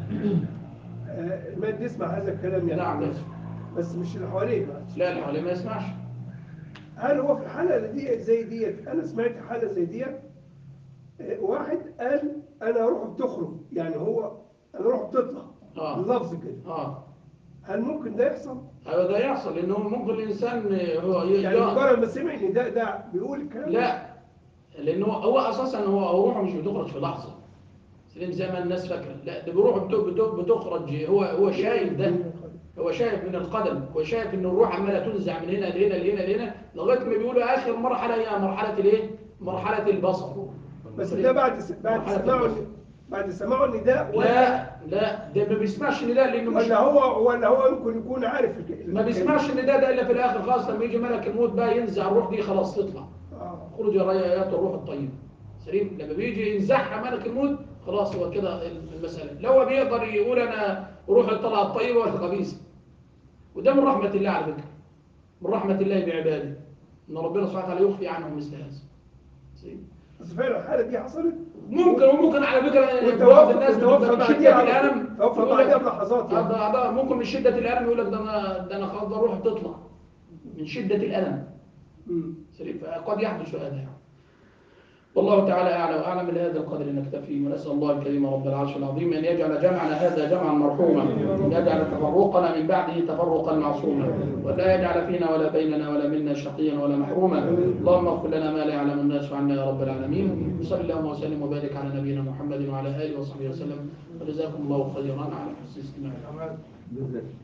آه، الميت بيسمع هذا الكلام يعني نعم يسمع. بس مش اللي حواليه بقى. لا اللي حواليه ما يسمعش هل هو في الحالة اللي دي زي ديت أنا سمعت حالة زي ديت آه، واحد قال أنا روح بتخرج يعني هو أنا روح بتطلع آه. باللفظ كده اه هل ممكن ده يحصل؟ ايوه ده يحصل لانه ممكن الانسان هو يعني يجا- مجرد ما سمع إن ده ده بيقول الكلام ده؟ لا لانه هو اساسا هو هو روحه مش بتخرج في لحظه سليم زي ما الناس فاكره لا ده بروحه بت- بت- بتخرج هو هو شايف ده هو شايف من القدم هو شايف ان الروح عماله تنزع من هنا لهنا لهنا لهنا لغايه ما بيقولوا اخر مرحله هي مرحله الايه؟ مرحله البصر بس ده بعد س- بعد مرحلة سماعه البصر. بعد سماعه النداء ولا لا لا ده ما بيسمعش النداء لانه مش ولا هو ولا هو ممكن يكون عارف الك- ما بيسمعش النداء ده الا في الاخر خلاص لما يجي ملك الموت بقى ينزع الروح دي خلاص تطلع آه. خروج رايات الروح الطيبه سليم لما بيجي ينزعها ملك الموت خلاص هو كده المساله لا هو بيقدر يقول انا روحي طلعت طيبه ولا خبيثه وده من رحمه الله على فكره من رحمه الله بعباده ان ربنا سبحانه وتعالى يخفي عنهم مثل هذا سليم. بس فعلا الحالة دي حصلت ممكن وممكن على فكره وتوفى- بعض الناس وتوفى بتبقى من بعديها شده على طول. الالم توفى يقول لك- بعديها بلحظات يعني. آه، ده- ده ممكن من شده الالم يقول لك ده انا ده انا خلاص ده الروح بتطلع من شده الالم مم. سليم فقد يحدث هذا يعني. والله تعالى أعلى وأعلم من هذا القدر نكتفي ونسأل الله الكريم رب العرش العظيم أن يجعل جمعنا هذا جمعا مرحوما يجعل تفرقنا من بعده تفرقا معصوما ولا يجعل فينا ولا بيننا ولا منا شقيا ولا محروما اللهم اغفر لنا ما لا يعلم الناس عنا يا رب العالمين وصل اللهم وسلم وبارك على نبينا محمد وعلى آله وصحبه وسلم وجزاكم الله خيرا على حسن استماعكم